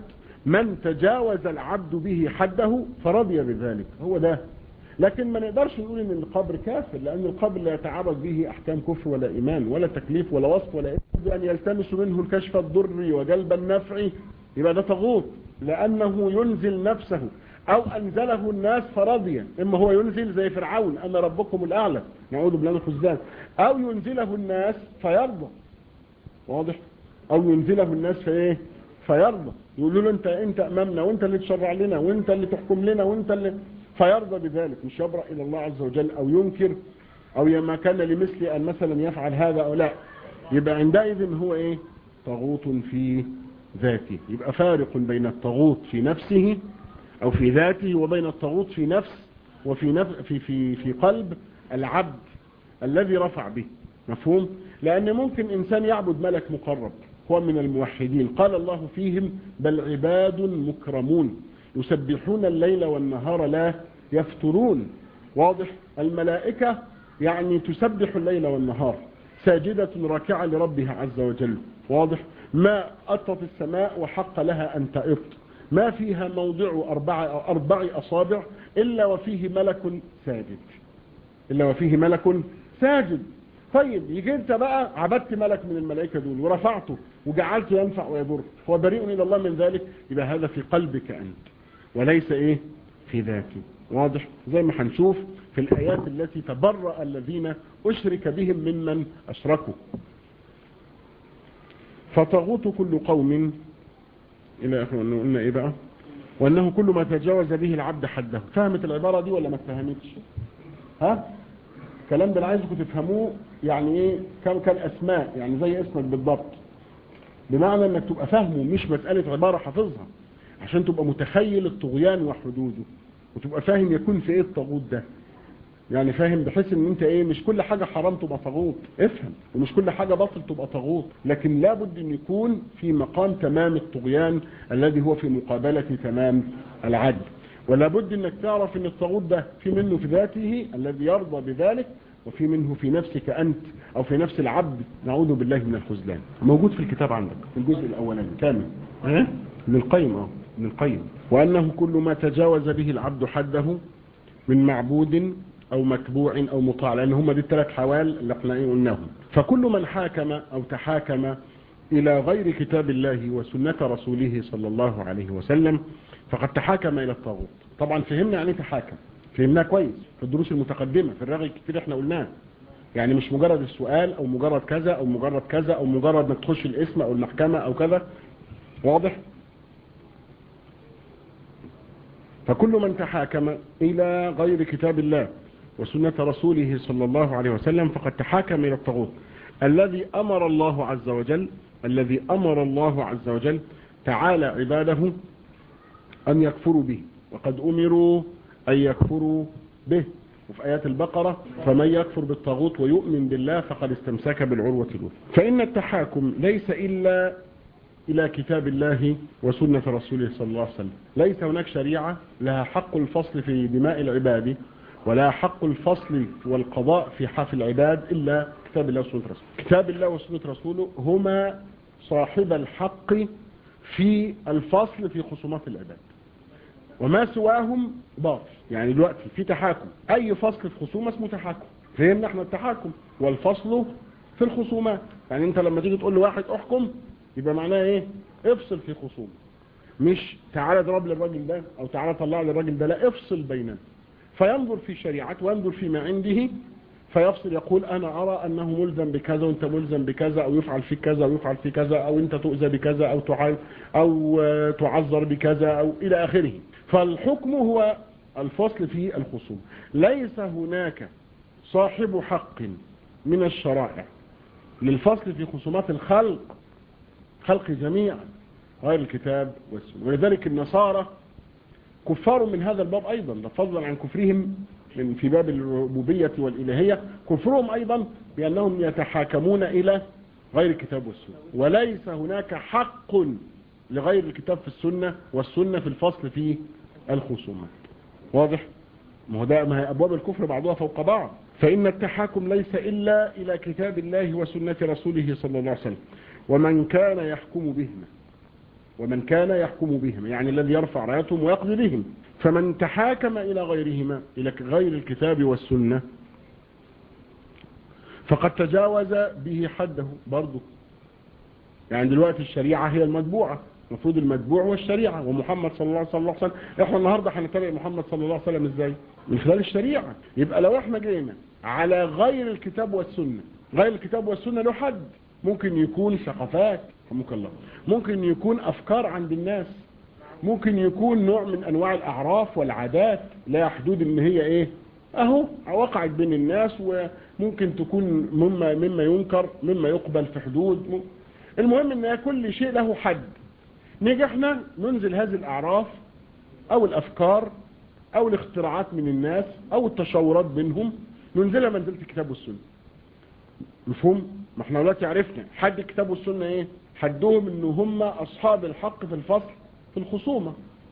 من تجاوز العبد به حده فرضي بذلك هو ده لكن ما نقدرش نقول ان القبر كافر لان القبر لا يتعرض به احكام كفر ولا ايمان ولا تكليف ولا وصف ولا إيه ان يلتمس منه الكشف الضري وجلب النفع يبقى ده طاغوت لانه ينزل نفسه او انزله الناس فرضيا اما هو ينزل زي فرعون انا ربكم الاعلى نعوذ بالله من الخزدان او ينزله الناس فيرضى واضح او ينزله الناس في ايه فيرضى يقولوا له انت انت امامنا وانت اللي تشرع لنا وانت اللي تحكم لنا وانت اللي فيرضى بذلك مش يبرأ الى الله عز وجل او ينكر او ما كان لمثلي ان مثلا يفعل هذا او لا يبقى عندئذ هو ايه طاغوت في ذاته يبقى فارق بين الطاغوت في نفسه او في ذاته وبين الطاغوت في نفس وفي نف في في في قلب العبد الذي رفع به مفهوم لان ممكن انسان يعبد ملك مقرب هو من الموحدين قال الله فيهم بل عباد مكرمون يسبحون الليل والنهار لا يفترون واضح الملائكة يعني تسبح الليل والنهار ساجدة راكعة لربها عز وجل واضح ما أطت السماء وحق لها أن تأط ما فيها موضع أربع, أربع أصابع إلا وفيه ملك ساجد إلا وفيه ملك ساجد طيب يجي انت بقى عبدت ملك من الملائكة دول ورفعته وجعلته ينفع ويضر هو بريء إلى الله من ذلك يبقى هذا في قلبك أنت وليس إيه في ذاته واضح زي ما هنشوف في الآيات التي تبرأ الذين أشرك بهم ممن أشركوا فطغوت كل قوم إلى آخر أنه قلنا إيه بقى وأنه كل ما تجاوز به العبد حده فهمت العبارة دي ولا ما اتفهمتش ها الكلام ده اللي عايزكم تفهموه يعني ايه كم كان اسماء يعني زي اسمك بالضبط بمعنى انك تبقى فاهمه مش مسألة عبارة حافظها عشان تبقى متخيل الطغيان وحدوده وتبقى فاهم يكون في ايه الطاغوت ده يعني فاهم بحيث ان انت ايه مش كل حاجة حرام تبقى طاغوت افهم ومش كل حاجة باطل تبقى طاغوت لكن لابد ان يكون في مقام تمام الطغيان الذي هو في مقابلة تمام العدل ولا بد انك تعرف ان الطاغوت ده في منه في ذاته الذي يرضى بذلك وفي منه في نفسك انت او في نفس العبد نعوذ بالله من الخذلان موجود في الكتاب عندك في الجزء الاولاني كامل ها من القيم اه من القيم وانه كل ما تجاوز به العبد حده من معبود او متبوع او مطاع لان هم دي الثلاث حوال اللي احنا ايه قلناهم فكل من حاكم او تحاكم الى غير كتاب الله وسنة رسوله صلى الله عليه وسلم فقد تحاكم الى الطاغوت طبعا فهمنا يعني تحاكم فهمناه كويس في الدروس المتقدمة في الرغي كتير احنا قلناه يعني مش مجرد السؤال او مجرد كذا او مجرد كذا او مجرد انك تخش الاسم او المحكمة او كذا واضح فكل من تحاكم الى غير كتاب الله وسنة رسوله صلى الله عليه وسلم فقد تحاكم الى الطاغوت الذي امر الله عز وجل الذي امر الله عز وجل تعالى عباده ان يكفروا به وقد امروا أن يكفروا به وفي آيات البقرة فمن يكفر بالطاغوت ويؤمن بالله فقد استمسك بالعروة الوثقى فإن التحاكم ليس إلا إلى كتاب الله وسنة رسوله صلى الله عليه وسلم ليس هناك شريعة لها حق الفصل في دماء العباد ولا حق الفصل والقضاء في حاف العباد إلا كتاب الله وسنة رسوله كتاب الله وسنة رسوله هما صاحب الحق في الفصل في خصومات العباد وما سواهم باطل يعني دلوقتي في تحاكم اي فصل في خصومه اسمه تحاكم فهمنا احنا التحاكم والفصل في الخصومات يعني انت لما تيجي تقول لواحد احكم يبقى معناه ايه افصل في خصومه مش تعالى اضرب للراجل ده او تعالى طلع للراجل ده لا افصل بيننا فينظر في شريعته وينظر فيما عنده فيفصل يقول انا ارى انه ملزم بكذا وانت ملزم بكذا او يفعل فيك كذا ويفعل في كذا او انت تؤذى بكذا او تعال او تعذر بكذا او الى اخره فالحكم هو الفصل في الخصوم ليس هناك صاحب حق من الشرائع للفصل في خصومات الخلق خلق جميعا غير الكتاب والسنة ولذلك النصارى كفار من هذا الباب أيضا فضلا عن كفرهم من في باب الربوبية والإلهية كفرهم أيضا بأنهم يتحاكمون إلى غير الكتاب والسنة وليس هناك حق لغير الكتاب في السنة والسنة في الفصل في الخصومات واضح ما هو ده ما هي أبواب الكفر بعضها فوق بعض فإن التحاكم ليس إلا إلى كتاب الله وسنة رسوله صلى الله عليه وسلم ومن كان يحكم بهما ومن كان يحكم بهم يعني الذي يرفع رايتهم ويقضي بهم فمن تحاكم إلى غيرهما إلى غير الكتاب والسنة فقد تجاوز به حده برضه يعني دلوقتي الشريعة هي المتبوعة المفروض المتبوع والشريعة ومحمد صلى الله عليه وسلم احنا النهاردة هنتابع محمد صلى الله عليه وسلم ازاي من خلال الشريعة يبقى لو احنا جينا على غير الكتاب والسنة غير الكتاب والسنة له حد ممكن يكون ثقافات رحمك الله ممكن يكون افكار عند الناس ممكن يكون نوع من انواع الاعراف والعادات لا حدود ان هي ايه اهو وقعت بين الناس وممكن تكون مما مما ينكر مما يقبل في حدود المهم ان كل شيء له حد نيجي احنا ننزل هذه الاعراف او الافكار او الاختراعات من الناس او التشاورات بينهم ننزلها منزله الكتاب والسنه مفهوم ما احنا دلوقتي عرفنا حد الكتاب والسنه ايه حدهم ان هم اصحاب الحق في الفصل في الخصومه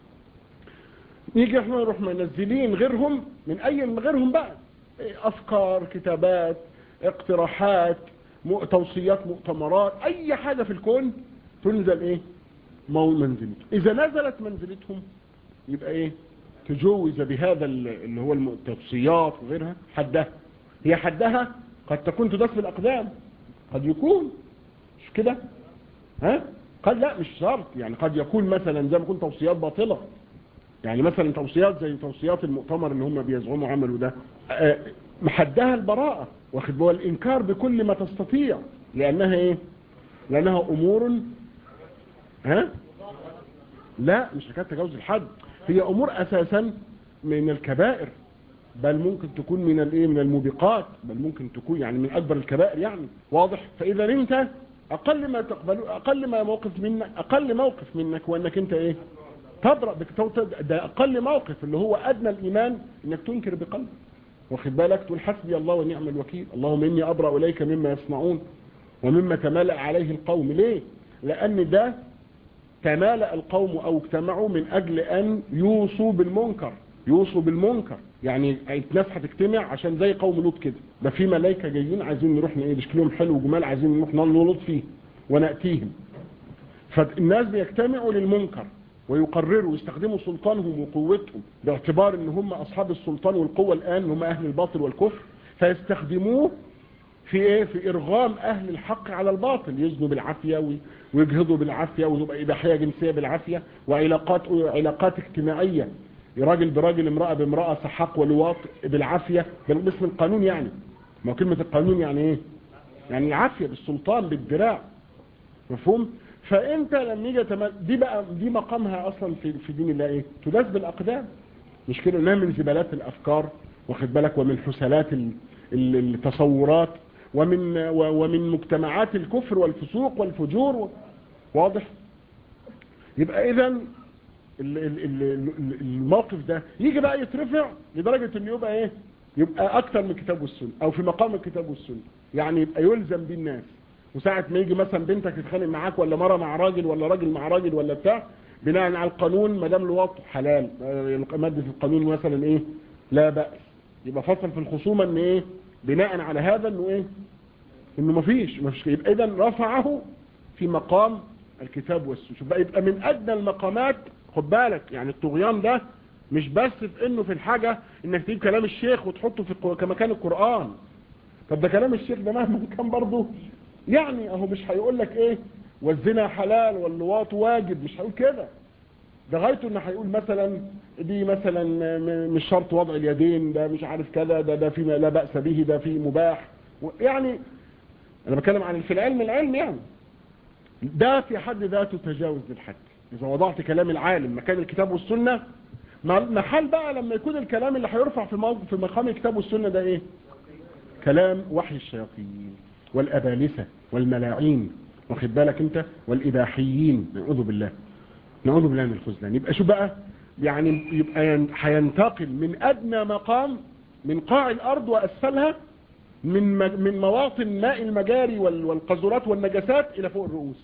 نيجي احنا نروح منزلين غيرهم من اي من غيرهم بقى افكار كتابات اقتراحات توصيات مؤتمرات اي حاجة في الكون تنزل ايه مو منزلته اذا نزلت منزلتهم يبقى ايه تجوز بهذا اللي هو التوصيات وغيرها حدها هي حدها قد تكون تدس بالاقدام قد يكون مش كده ها قد لا مش شرط يعني قد يكون مثلا زي ما يكون توصيات باطلة يعني مثلا توصيات زي توصيات المؤتمر اللي هم بيزعموا عملوا ده محدها البراءة واخد بها الانكار بكل ما تستطيع لانها ايه لانها امور ها لا مش حكايه تجاوز الحد هي امور اساسا من الكبائر بل ممكن تكون من الايه من الموبقات بل ممكن تكون يعني من اكبر الكبائر يعني واضح فاذا انت اقل ما تقبله اقل ما موقف منك اقل موقف منك وانك انت ايه تبرأ ده اقل موقف اللي هو ادنى الايمان انك تنكر بقلبك واخد بالك تقول حسبي الله ونعم الوكيل اللهم اني ابرأ اليك مما يصنعون ومما تمالأ عليه القوم ليه لان ده تمالأ القوم او اجتمعوا من اجل ان يوصوا بالمنكر يوصوا بالمنكر يعني ناس هتجتمع عشان زي قوم لوط كده ده في ملائكه جايين عايزين نروح ايه شكلهم حلو وجمال عايزين نروح نلوط فيه وناتيهم فالناس بيجتمعوا للمنكر ويقرروا ويستخدموا سلطانهم وقوتهم باعتبار ان هم اصحاب السلطان والقوة الان هم اهل الباطل والكفر فيستخدموه في ايه في ارغام اهل الحق على الباطل يزنوا بالعافية ويجهضوا بالعافية ويبقى اباحية جنسية بالعافية وعلاقات علاقات اجتماعية راجل براجل امرأة بامرأة سحاق ولواط بالعافية باسم القانون يعني ما كلمة القانون يعني ايه يعني العافية بالسلطان بالدراع مفهوم فانت لما يجي دي بقى دي مقامها اصلا في في دين الله ايه تداس بالاقدام مش كده انها من زبالات الافكار واخد بالك ومن حسلات التصورات ومن ومن مجتمعات الكفر والفسوق والفجور واضح يبقى اذا الموقف ده يجي بقى يترفع لدرجة انه يبقى ايه يبقى اكتر من الكتاب والسنة او في مقام الكتاب والسنة يعني يبقى يلزم بيه الناس وساعة ما يجي مثلا بنتك تتخانق معاك ولا مرة مع راجل ولا راجل مع راجل ولا بتاع بناء على القانون ما دام الوط حلال مادة القانون مثلا ايه لا بأس يبقى فصل في الخصومة ان ايه بناء على هذا انه ايه انه مفيش مفيش يبقى اذا رفعه في مقام الكتاب والسنة يبقى يبقى من ادنى المقامات خد بالك يعني الطغيان ده مش بس في انه في الحاجة انك تجيب كلام الشيخ وتحطه في كمكان القرآن طب ده كلام الشيخ ده مهما كان برضه يعني اهو مش هيقول لك ايه والزنا حلال واللواط واجب مش هيقول كده ده غايته انه هيقول مثلا دي مثلا مش شرط وضع اليدين ده مش عارف كذا ده ده في لا بأس به ده في مباح يعني انا بتكلم عن في العلم العلم يعني ده في حد ذاته تجاوز للحد اذا وضعت كلام العالم مكان الكتاب والسنة محل بقى لما يكون الكلام اللي هيرفع في موقف في مقام الكتاب والسنة ده ايه كلام وحي الشياطين والأبالسة والملاعين واخد بالك انت والإباحيين نعوذ بالله نعوذ بالله من الخزلان يبقى شو بقى يعني يبقى هينتقل من أدنى مقام من قاع الأرض وأسفلها من من مواطن ماء المجاري والقذورات والنجاسات إلى فوق الرؤوس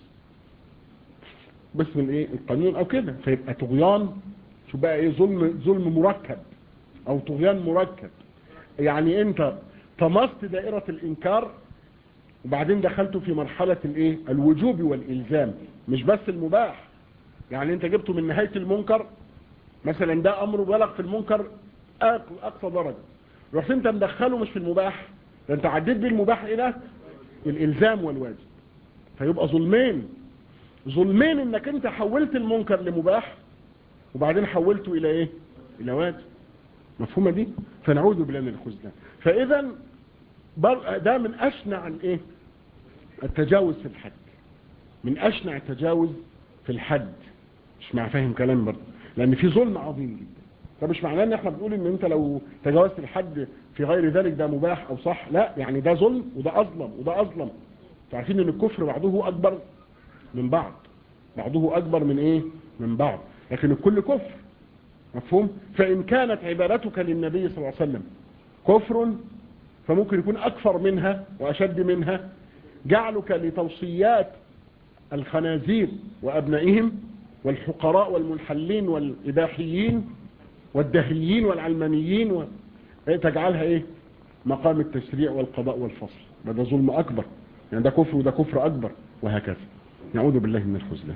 باسم الايه القانون او كده فيبقى طغيان شو بقى ايه ظلم ظلم مركب او طغيان مركب يعني انت طمست دائرة الانكار وبعدين دخلت في مرحلة الايه الوجوب والالزام مش بس المباح يعني انت جبته من نهاية المنكر مثلا ده امر بلغ في المنكر اقصى درجة رحت انت مدخله مش في المباح ده انت عديت بالمباح الى الالزام والواجب فيبقى ظلمين ظلمين انك انت حولت المنكر لمباح وبعدين حولته الى ايه الى واجب مفهومة دي فنعوذ بالله من الخزلان فاذا ده من اشنع الايه التجاوز في الحد من اشنع التجاوز في الحد مش مع فاهم كلام برضه لان في ظلم عظيم جدا ده مش معناه ان احنا بنقول ان انت لو تجاوزت الحد في غير ذلك ده مباح او صح لا يعني ده ظلم وده اظلم وده اظلم عارفين ان الكفر بعضه اكبر من بعض بعضه اكبر من ايه من بعض لكن الكل كفر مفهوم فان كانت عبادتك للنبي صلى الله عليه وسلم كفر فممكن يكون اكثر منها واشد منها جعلك لتوصيات الخنازير وابنائهم والحقراء والمنحلين والاباحيين والدهريين والعلمانيين و... تجعلها ايه مقام التشريع والقضاء والفصل ده ظلم اكبر يعني ده كفر وده كفر اكبر وهكذا نعوذ بالله من الخزلان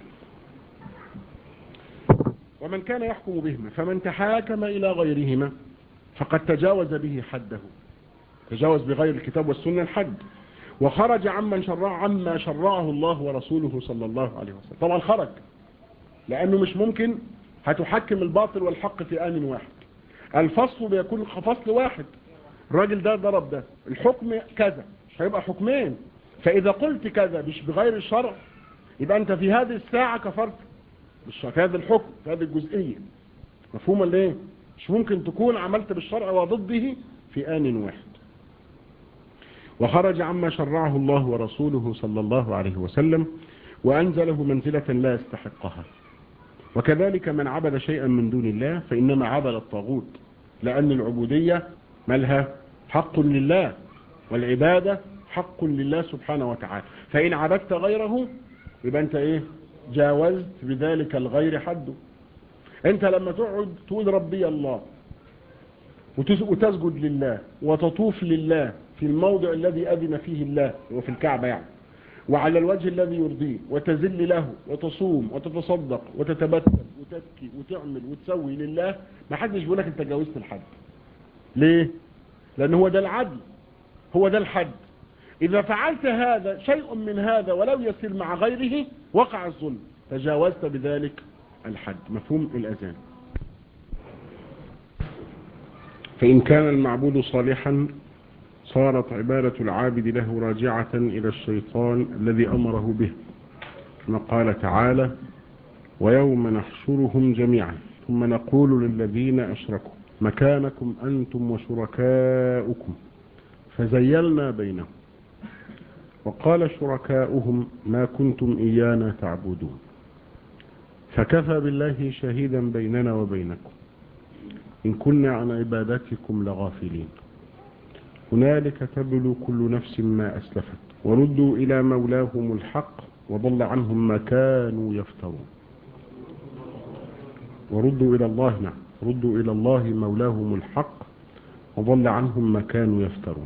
ومن كان يحكم بهما فمن تحاكم الى غيرهما فقد تجاوز به حده تجاوز بغير الكتاب والسنة الحد وخرج عمن شرع عما شرعه الله ورسوله صلى الله عليه وسلم طبعا خرج لانه مش ممكن هتحكم الباطل والحق في آن واحد الفصل بيكون فصل واحد الراجل ده ضرب ده الحكم كذا مش هيبقى حكمين فإذا قلت كذا مش بغير الشرع يبقى أنت في هذه الساعة كفرت في هذا الحكم في هذه الجزئية مفهوم ولا ايه مش ممكن تكون عملت بالشرع وضده في آن واحد وخرج عما شرعه الله ورسوله صلى الله عليه وسلم وأنزله منزلة لا يستحقها وكذلك من عبد شيئا من دون الله فإنما عبد الطاغوت لأن العبودية ملها حق لله والعبادة حق لله سبحانه وتعالى فإن عبدت غيره يبقى أنت إيه جاوزت بذلك الغير حده أنت لما تقعد تقول ربي الله وتسجد لله وتطوف لله في الموضع الذي أذن فيه الله وفي الكعبة يعني وعلى الوجه الذي يرضيه وتزل له وتصوم وتتصدق وتتبتل وتبكي وتعمل وتسوي لله ما حدش بيقول لك انت جاوزت الحد ليه لان هو ده العدل هو ده الحد اذا فعلت هذا شيء من هذا ولو يسير مع غيره وقع الظلم تجاوزت بذلك الحد مفهوم الاذان فإن كان المعبود صالحا صارت عبادة العابد له راجعة إلى الشيطان الذي أمره به كما قال تعالى ويوم نحشرهم جميعا ثم نقول للذين أشركوا مكانكم أنتم وشركاؤكم فزيلنا بينهم وقال شركاؤهم ما كنتم إيانا تعبدون فكفى بالله شهيدا بيننا وبينكم إن كنا عن عبادتكم لغافلين هنالك تبلو كل نفس ما أسلفت وردوا إلى مولاهم الحق وضل عنهم ما كانوا يفترون وردوا إلى الله نعم ردوا إلى الله مولاهم الحق وضل عنهم ما كانوا يفترون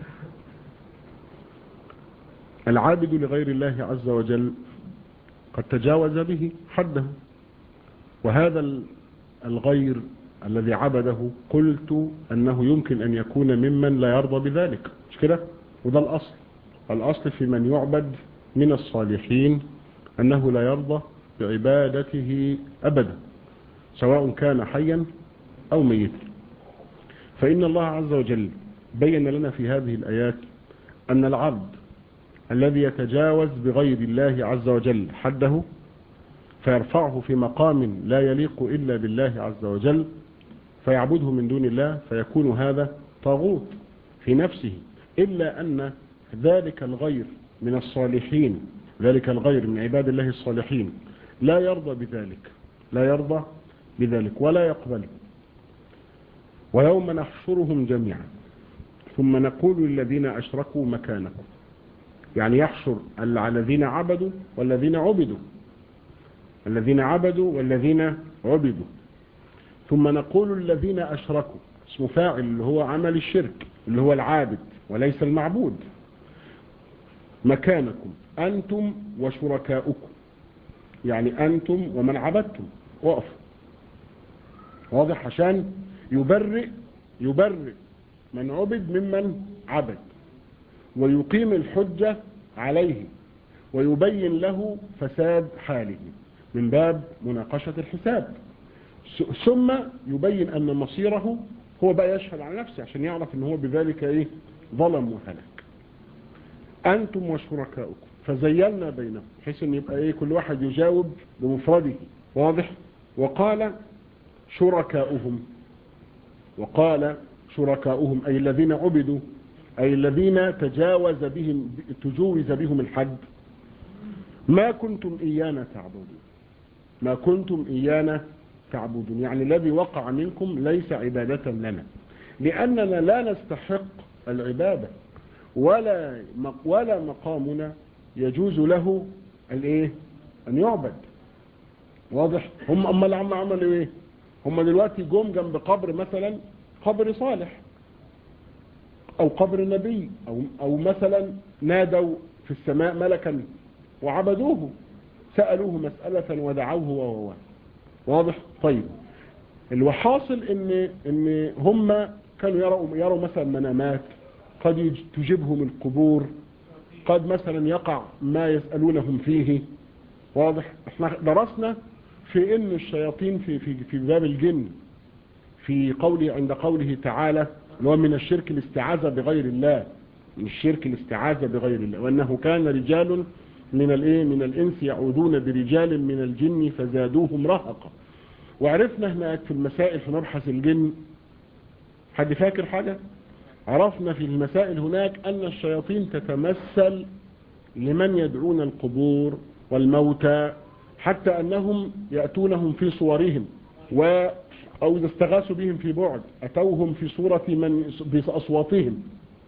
العابد لغير الله عز وجل قد تجاوز به حده وهذا الغير الذي عبده قلت أنه يمكن أن يكون ممن لا يرضى بذلك مش كده وده الأصل الأصل في من يعبد من الصالحين أنه لا يرضى بعبادته أبدا سواء كان حيا أو ميتا فإن الله عز وجل بين لنا في هذه الآيات أن العبد الذي يتجاوز بغير الله عز وجل حده فيرفعه في مقام لا يليق إلا بالله عز وجل فيعبده من دون الله فيكون هذا طاغوت في نفسه إلا أن ذلك الغير من الصالحين ذلك الغير من عباد الله الصالحين لا يرضى بذلك لا يرضى بذلك ولا يقبل ويوم نحشرهم جميعا ثم نقول للذين أشركوا مكانكم يعني يحشر الذين عبدوا والذين عبدوا الذين عبدوا والذين عبدوا ثم نقول الذين أشركوا اسمه فاعل اللي هو عمل الشرك اللي هو العابد وليس المعبود مكانكم أنتم وشركاؤكم يعني أنتم ومن عبدتم وقف واضح عشان يبرئ يبرئ من عبد ممن عبد ويقيم الحجة عليه ويبين له فساد حاله من باب مناقشة الحساب ثم يبين أن مصيره هو بقى يشهد على نفسه عشان يعرف ان هو بذلك ايه ظلم وهلك انتم وشركاؤكم فزيلنا بينهم بحيث ان يبقى ايه كل واحد يجاوب بمفرده واضح وقال شركاؤهم وقال شركاؤهم اي الذين عبدوا اي الذين تجاوز بهم تجوز بهم الحد ما كنتم ايانا تعبدون ما كنتم ايانا تعبدون يعني الذي وقع منكم ليس عبادة لنا لأننا لا نستحق العبادة ولا ولا مقامنا يجوز له الايه ان يعبد واضح هم اما اللي عم عملوا ايه هم دلوقتي جم جنب قبر مثلا قبر صالح او قبر نبي او او مثلا نادوا في السماء ملكا وعبدوه سألوه مسألة ودعوه وهو واضح طيب الوحاصل ان ان هم كانوا يروا يروا مثلا منامات قد تجيبهم القبور قد مثلا يقع ما يسألونهم فيه واضح احنا درسنا في ان الشياطين في في في باب الجن في قوله عند قوله تعالى اللي هو من الشرك الاستعاذة بغير الله من الشرك الاستعاذة بغير الله وانه كان رجال من الايه من الانس يعودون برجال من الجن فزادوهم رهقا وعرفنا هناك في المسائل في مبحث الجن حد فاكر حاجة عرفنا في المسائل هناك ان الشياطين تتمثل لمن يدعون القبور والموتى حتى انهم يأتونهم في صورهم و او اذا استغاثوا بهم في بعد اتوهم في صورة من بأصواتهم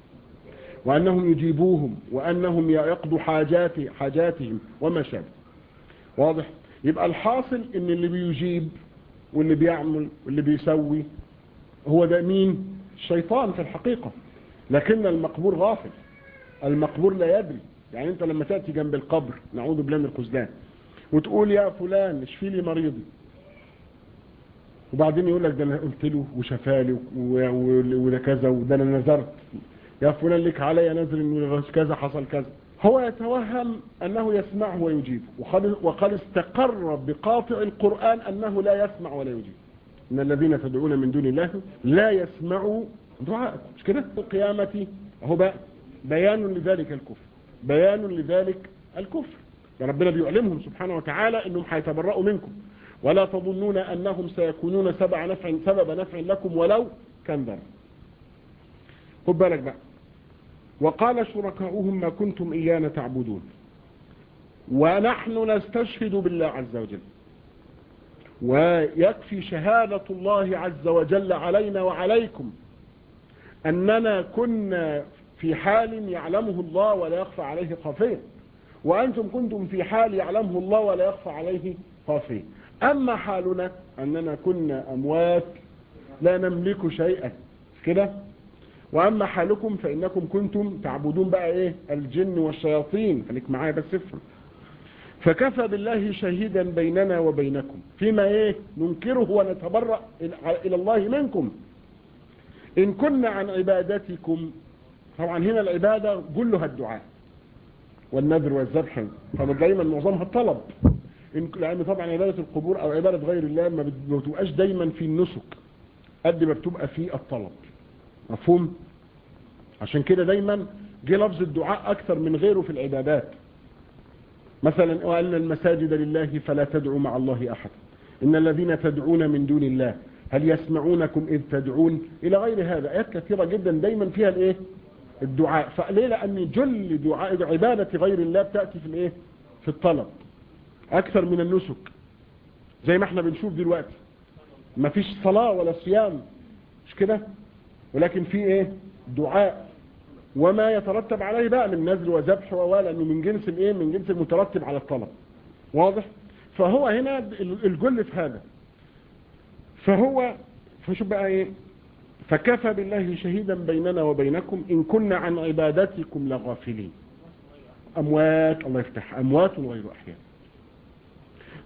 وأنهم يجيبوهم وأنهم يقضوا حاجات حاجاتهم وما شابه واضح يبقى الحاصل ان اللي بيجيب واللي بيعمل واللي بيسوي هو ده مين الشيطان في الحقيقة لكن المقبور غافل المقبور لا يدري يعني انت لما تأتي جنب القبر نعوذ بالله من الخزلان وتقول يا فلان اشفي لي مريضي وبعدين يقول لك ده انا قلت له وشفالي وده كذا وده انا نذرت يا فلان لك علي نذر ان كذا حصل كذا هو يتوهم انه يسمعه ويجيب وقد استقر بقاطع القرآن انه لا يسمع ولا يجيب ان الذين تدعون من دون الله لا يسمعوا دعاءكم مش كده القيامة اهو بقى بيان لذلك الكفر بيان لذلك الكفر ربنا بيعلمهم سبحانه وتعالى انهم هيتبرأوا منكم ولا تظنون انهم سيكونون سبع نفع سبب نفع لكم ولو كان ذر خد بالك بقى وقال شركاؤهم ما كنتم إيانا تعبدون ونحن نستشهد بالله عز وجل ويكفي شهادة الله عز وجل علينا وعليكم أننا كنا في حال يعلمه الله ولا يخفى عليه خفية وأنتم كنتم في حال يعلمه الله ولا يخفى عليه خفية أما حالنا أننا كنا أموات لا نملك شيئا كده واما حالكم فانكم كنتم تعبدون بقى ايه الجن والشياطين خليك معايا بس افهم فكفى بالله شهيدا بيننا وبينكم فيما ايه ننكره ونتبرأ الى الله منكم ان كنا عن عبادتكم طبعا هنا العبادة كلها الدعاء والنذر والذبح فدايما معظمها الطلب إن لان طبعا عبادة القبور او عبادة غير الله ما بتبقاش دايما في النسك قد ما بتبقى في الطلب مفهوم عشان كده دايما جه لفظ الدعاء اكثر من غيره في العبادات مثلا وأن المساجد لله فلا تدعوا مع الله احد ان الذين تدعون من دون الله هل يسمعونكم اذ تدعون الى غير هذا ايات كثيرة جدا دايما فيها الايه الدعاء فليه لان جل دعاء عبادة غير الله بتأتي في الايه في الطلب اكثر من النسك زي ما احنا بنشوف دلوقتي ما فيش صلاة ولا صيام مش كده ولكن في ايه دعاء وما يترتب عليه بقى من نذر وذبح ولا انه من جنس الايه من جنس المترتب على الطلب واضح فهو هنا الجل في هذا فهو فشو بقى ايه فكفى بالله شهيدا بيننا وبينكم ان كنا عن عبادتكم لغافلين اموات الله يفتح اموات غير احياء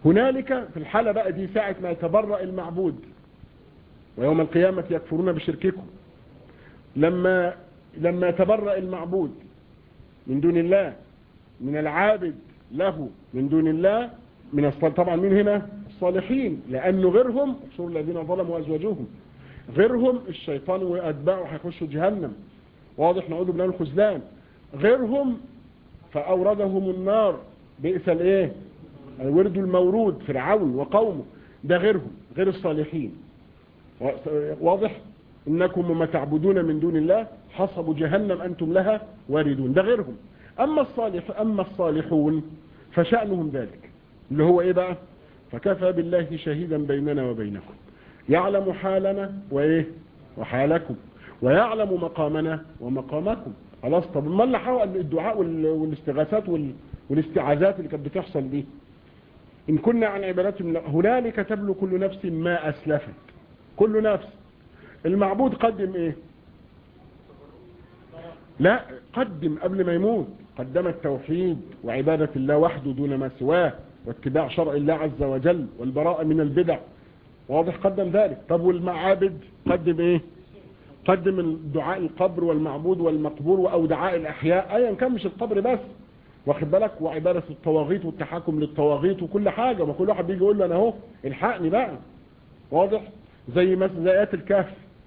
هنالك في الحالة بقى دي ساعة ما يتبرأ المعبود ويوم القيامة يكفرون بشرككم لما لما يتبرأ المعبود من دون الله من العابد له من دون الله من الصالح طبعا مين هنا الصالحين لأنه غيرهم احشروا الذين ظلموا أزواجهم غيرهم الشيطان وأتباعه هيخشوا جهنم واضح نعوذ بالله من الخذلان غيرهم فأوردهم النار بئس الايه الورد المورود فرعون وقومه ده غيرهم غير الصالحين واضح انكم وما تعبدون من دون الله حصب جهنم انتم لها واردون ده غيرهم اما الصالح اما الصالحون فشأنهم ذلك اللي هو ايه بقى فكفى بالله شهيدا بيننا وبينكم يعلم حالنا وايه وحالكم ويعلم مقامنا ومقامكم خلاص طب ما اللي حاول الدعاء والاستغاثات والاستعاذات اللي كانت بتحصل دي ان كنا عن عبادتهم هنالك تبلو كل نفس ما اسلفت كل نفس المعبود قدم ايه لا قدم قبل ما يموت قدم التوحيد وعبادة الله وحده دون ما سواه واتباع شرع الله عز وجل والبراءة من البدع واضح قدم ذلك طب والمعابد قدم ايه قدم دعاء القبر والمعبود والمقبور او دعاء الاحياء ايا كان مش القبر بس واخد بالك وعبادة الطواغيت والتحكم للطواغيت وكل حاجة ما كل واحد بيجي يقول له انا اهو الحقني بقى واضح زي مثل زي ايات الكهف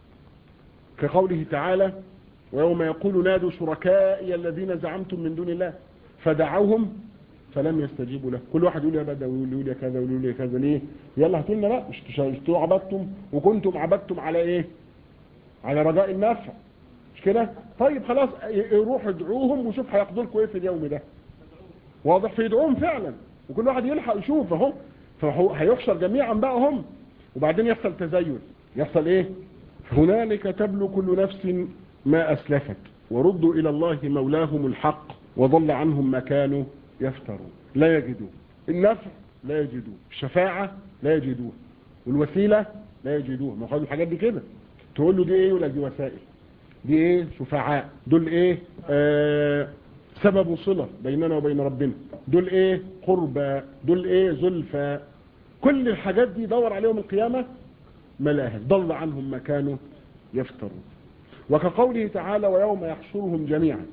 كقوله تعالى ويوم يقول نادوا شركائي الذين زعمتم من دون الله فدعوهم فلم يستجيبوا له كل واحد يقول يا بدوي ويقول لي كذا ويقول لي كذا ليه يلا هاتوا لنا بقى مش انتوا عبدتم وكنتم عبدتم على ايه على رجاء النفع مش كده طيب خلاص روح ادعوهم وشوف هياخدوا لكم ايه في اليوم ده واضح فيدعوهم فعلا وكل واحد يلحق يشوف اهو فهو هيحشر جميعا بقى هم وبعدين يحصل تزين يحصل ايه هنالك تبلو كل نفس ما اسلفت وردوا الى الله مولاهم الحق وضل عنهم ما كانوا يفترون لا يجدون النفع لا يجدوه الشفاعة لا يجدوه والوسيلة لا يجدوه ما خدوا الحاجات دي كده تقول له دي ايه ولا دي وسائل دي ايه شفعاء دول ايه آه سبب صلة بيننا وبين ربنا دول ايه قربى دول ايه زلفى كل الحاجات دي دور عليهم القيامة ملاها ضل عنهم ما كانوا يفترون وكقوله تعالى ويوم يحشرهم جميعا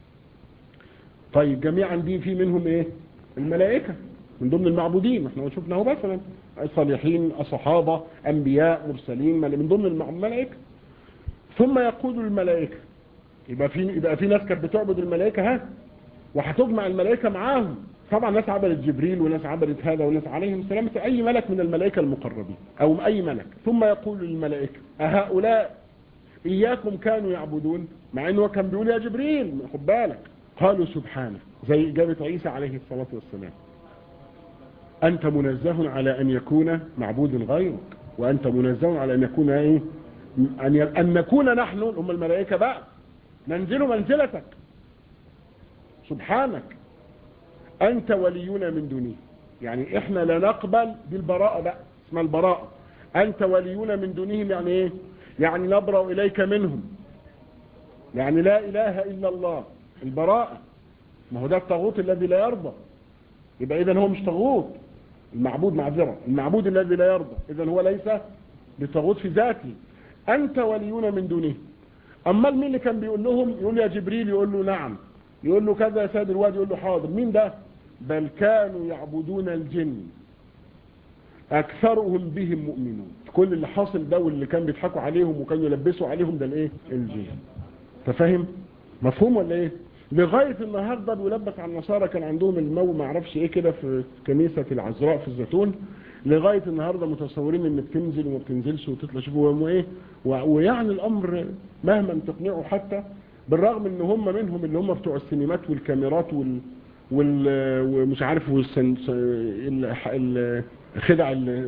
طيب جميعا دي في منهم ايه الملائكة من ضمن المعبودين احنا شفنا هو مثلا صالحين صحابة انبياء مرسلين من ضمن الملائكة ثم يقول الملائكة يبقى في يبقى في ناس كانت بتعبد الملائكة ها وهتجمع الملائكة معاهم طبعا ناس عبدت جبريل وناس عبدت هذا وناس عليهم السلام اي ملك من الملائكة المقربين او اي ملك ثم يقول للملائكة اهؤلاء اياكم كانوا يعبدون مع انه كان بيقول يا جبريل خد بالك قالوا سبحانه زي إجابة عيسى عليه الصلاة والسلام أنت منزه على أن يكون معبود غيرك وأنت منزه على أن يكون إيه أن, ي... أن نكون نحن هم الملائكة بقى ننزل منزلتك سبحانك أنت ولينا من دونه يعني إحنا لا نقبل بالبراءة بقى اسمها البراءة أنت ولينا من دونهم يعني إيه يعني نبرأ إليك منهم يعني لا إله إلا الله البراءة ما هو ده الطاغوت الذي لا يرضى يبقى إذا هو مش طاغوت المعبود معذرة المعبود الذي لا يرضى إذا هو ليس بطاغوت في ذاته أنت ولينا من دونه أما مين اللي كان بيقول لهم يقول يا جبريل يقول له نعم يقول له كذا يا سيد الوادي يقول له حاضر مين ده بل كانوا يعبدون الجن أكثرهم بهم مؤمنون كل اللي حاصل ده واللي كان بيضحكوا عليهم وكانوا يلبسوا عليهم ده الايه الجن تفهم مفهوم ولا ايه لغاية النهاردة بيلبس على النصارى كان عندهم المو ما اعرفش ايه كده في كنيسة العذراء في الزيتون لغاية النهاردة متصورين ان بتنزل وما بتنزلش وتطلع شوفوا هم ايه ويعني الامر مهما تقنعوا حتى بالرغم ان هم منهم اللي هم بتوع السينمات والكاميرات وال وال ومش عارف الخدع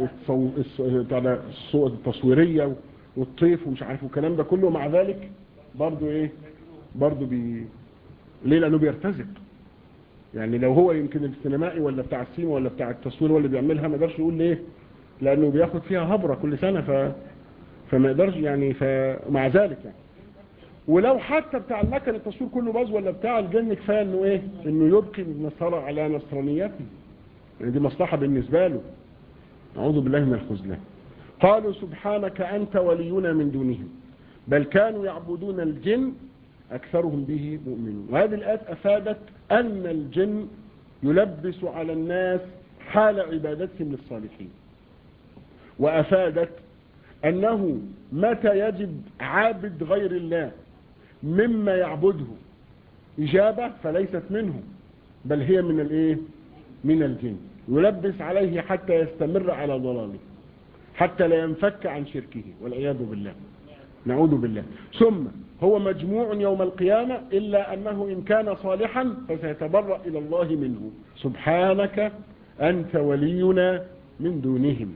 الصور التصويرية والطيف ومش عارف والكلام ده كله مع ذلك برضو ايه برضو بي ليه لانه بيرتزق يعني لو هو يمكن السينمائي ولا بتاع السينما ولا بتاع التصوير ولا بيعملها ما يقدرش يقول ليه لانه بياخد فيها هبرة كل سنة ف... فما يقدرش يعني فمع ذلك يعني ولو حتى بتاع المكن التصوير كله باظ ولا بتاع الجن كفايه انه ايه انه يبقي النصارى على نصرانيته يعني دي مصلحة بالنسبة له أعوذ بالله من الخزلان قالوا سبحانك أنت ولينا من دونهم بل كانوا يعبدون الجن أكثرهم به مؤمنون وهذه الآيات أفادت أن الجن يلبس على الناس حال عبادتهم للصالحين وأفادت أنه متى يجد عابد غير الله مما يعبده إجابة فليست منه بل هي من الإيه من الجن يلبس عليه حتى يستمر على ضلاله حتى لا ينفك عن شركه والعياذ بالله نعوذ بالله ثم هو مجموع يوم القيامة إلا أنه إن كان صالحا فسيتبرأ إلى الله منه سبحانك أنت ولينا من دونهم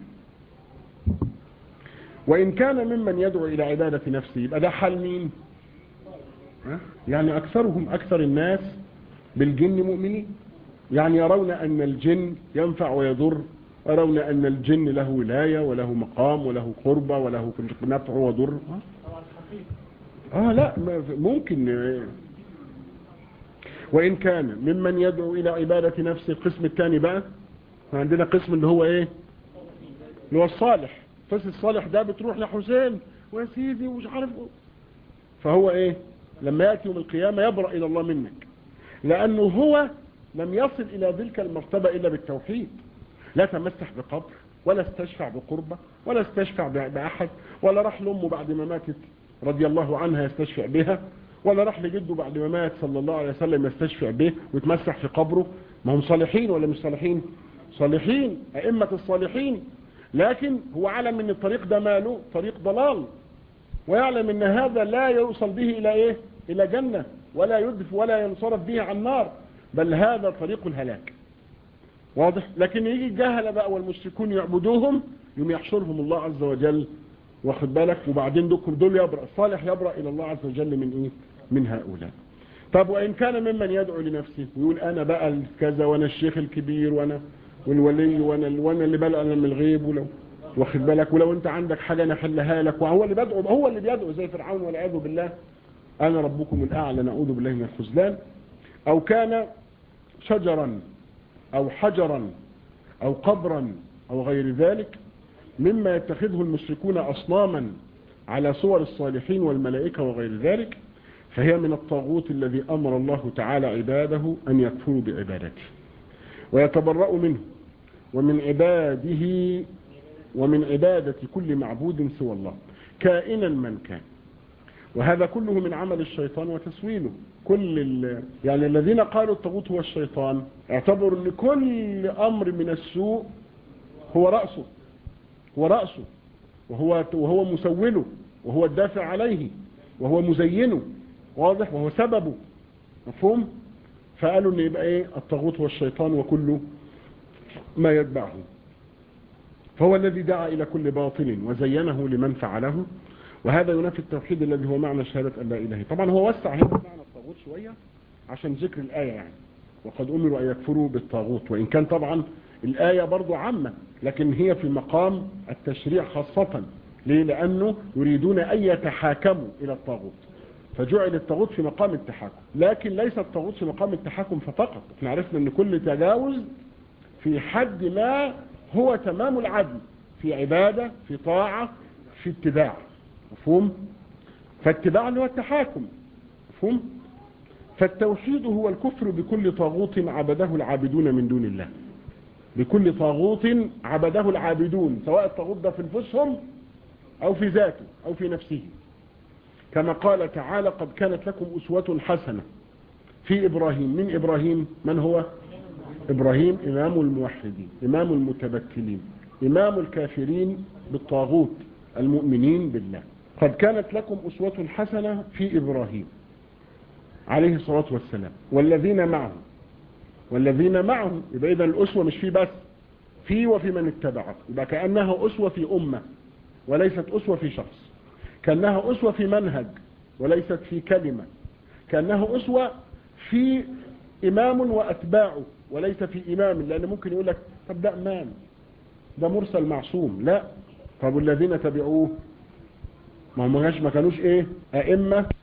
وإن كان ممن يدعو إلى عبادة نفسه يبقى ده حال مين يعني أكثرهم أكثر الناس بالجن مؤمنين يعني يرون أن الجن ينفع ويضر يرون أن الجن له ولاية وله مقام وله قربة وله نفع وضر آه لا ممكن وإن كان ممن يدعو إلى عبادة نفسه القسم الثاني بقى عندنا قسم اللي هو إيه اللي هو الصالح بس الصالح ده بتروح لحسين ويا سيدي ومش عارف فهو إيه لما يأتي يوم القيامة يبرأ إلى الله منك لأنه هو لم يصل إلى تلك المرتبة إلا بالتوحيد لا تمسح بقبر ولا استشفع بقربة ولا استشفع بأحد ولا راح لأمه بعد ما ماتت رضي الله عنها يستشفع بها ولا راح لجده بعد ما مات صلى الله عليه وسلم يستشفع به ويتمسح في قبره ما هم صالحين ولا مش صالحين صالحين أئمة الصالحين لكن هو علم ان الطريق ده ماله طريق ضلال ويعلم ان هذا لا يوصل به الى ايه الى جنة ولا يدف ولا ينصرف به عن النار بل هذا طريق الهلاك واضح لكن يجي الجهلة بقى والمشركون يعبدوهم يوم يحشرهم الله عز وجل واخد بالك وبعدين دول دول يبرأ الصالح يبرأ الى الله عز وجل من ايه من هؤلاء طب وان كان ممن يدعو لنفسه ويقول انا بقى كذا وانا الشيخ الكبير وانا والولي وانا وانا اللي بلقى من الغيب ولو واخد بالك ولو انت عندك حاجه انا احلها لك وهو اللي بيدعو هو اللي بيدعو زي فرعون والعياذ بالله انا ربكم الاعلى نعوذ بالله من الخذلان او كان شجرا او حجرا او قبرا او غير ذلك مما يتخذه المشركون اصناما على صور الصالحين والملائكه وغير ذلك فهي من الطاغوت الذي امر الله تعالى عباده ان يكفروا بعبادته ويتبرأ منه ومن عباده ومن عبادة كل معبود سوى الله كائنا من كان وهذا كله من عمل الشيطان وتسويله كل يعني الذين قالوا الطاغوت هو الشيطان اعتبروا ان كل امر من السوء هو رأسه هو رأسه وهو, وهو مسوله وهو الدافع عليه وهو مزينه واضح وهو سببه مفهوم فقالوا ان يبقى ايه الطاغوت هو الشيطان وكل ما يتبعه فهو الذي دعا الى كل باطل وزينه لمن فعله وهذا ينافي التوحيد الذي هو معنى شهادة ان لا اله طبعا هو وسع هنا معنى الطاغوت شوية عشان ذكر الآية يعني وقد أمروا أن يكفروا بالطاغوت وإن كان طبعا الآية برضو عامة لكن هي في مقام التشريع خاصة ليه لأنه يريدون أن يتحاكموا إلى الطاغوت فجعل الطاغوت في مقام التحاكم لكن ليس الطاغوت في مقام التحاكم فقط احنا عرفنا ان كل تجاوز في حد ما هو تمام العدل في عبادة في طاعة في اتباع مفهوم فاتباع اللي هو التحاكم مفهوم فالتوحيد هو الكفر بكل طاغوت عبده العابدون من دون الله بكل طاغوت عبده العابدون سواء الطاغوت ده في انفسهم او في ذاته او في نفسه كما قال تعالى قد كانت لكم أسوة حسنة في إبراهيم من إبراهيم من هو إبراهيم إمام الموحدين إمام المتبتلين إمام الكافرين بالطاغوت المؤمنين بالله قد كانت لكم أسوة حسنة في إبراهيم عليه الصلاة والسلام والذين معه والذين معه يبقى إذا الأسوة مش فيه بس في وفي من اتبعه يبقى كأنها أسوة في أمة وليست أسوة في شخص كأنها أسوة في منهج وليست في كلمة كأنها أسوة في إمام وأتباعه وليس في إمام لأن ممكن يقول لك طب ده إمام ده مرسل معصوم لا طب الذين تبعوه ما هم ما كانوش إيه أئمة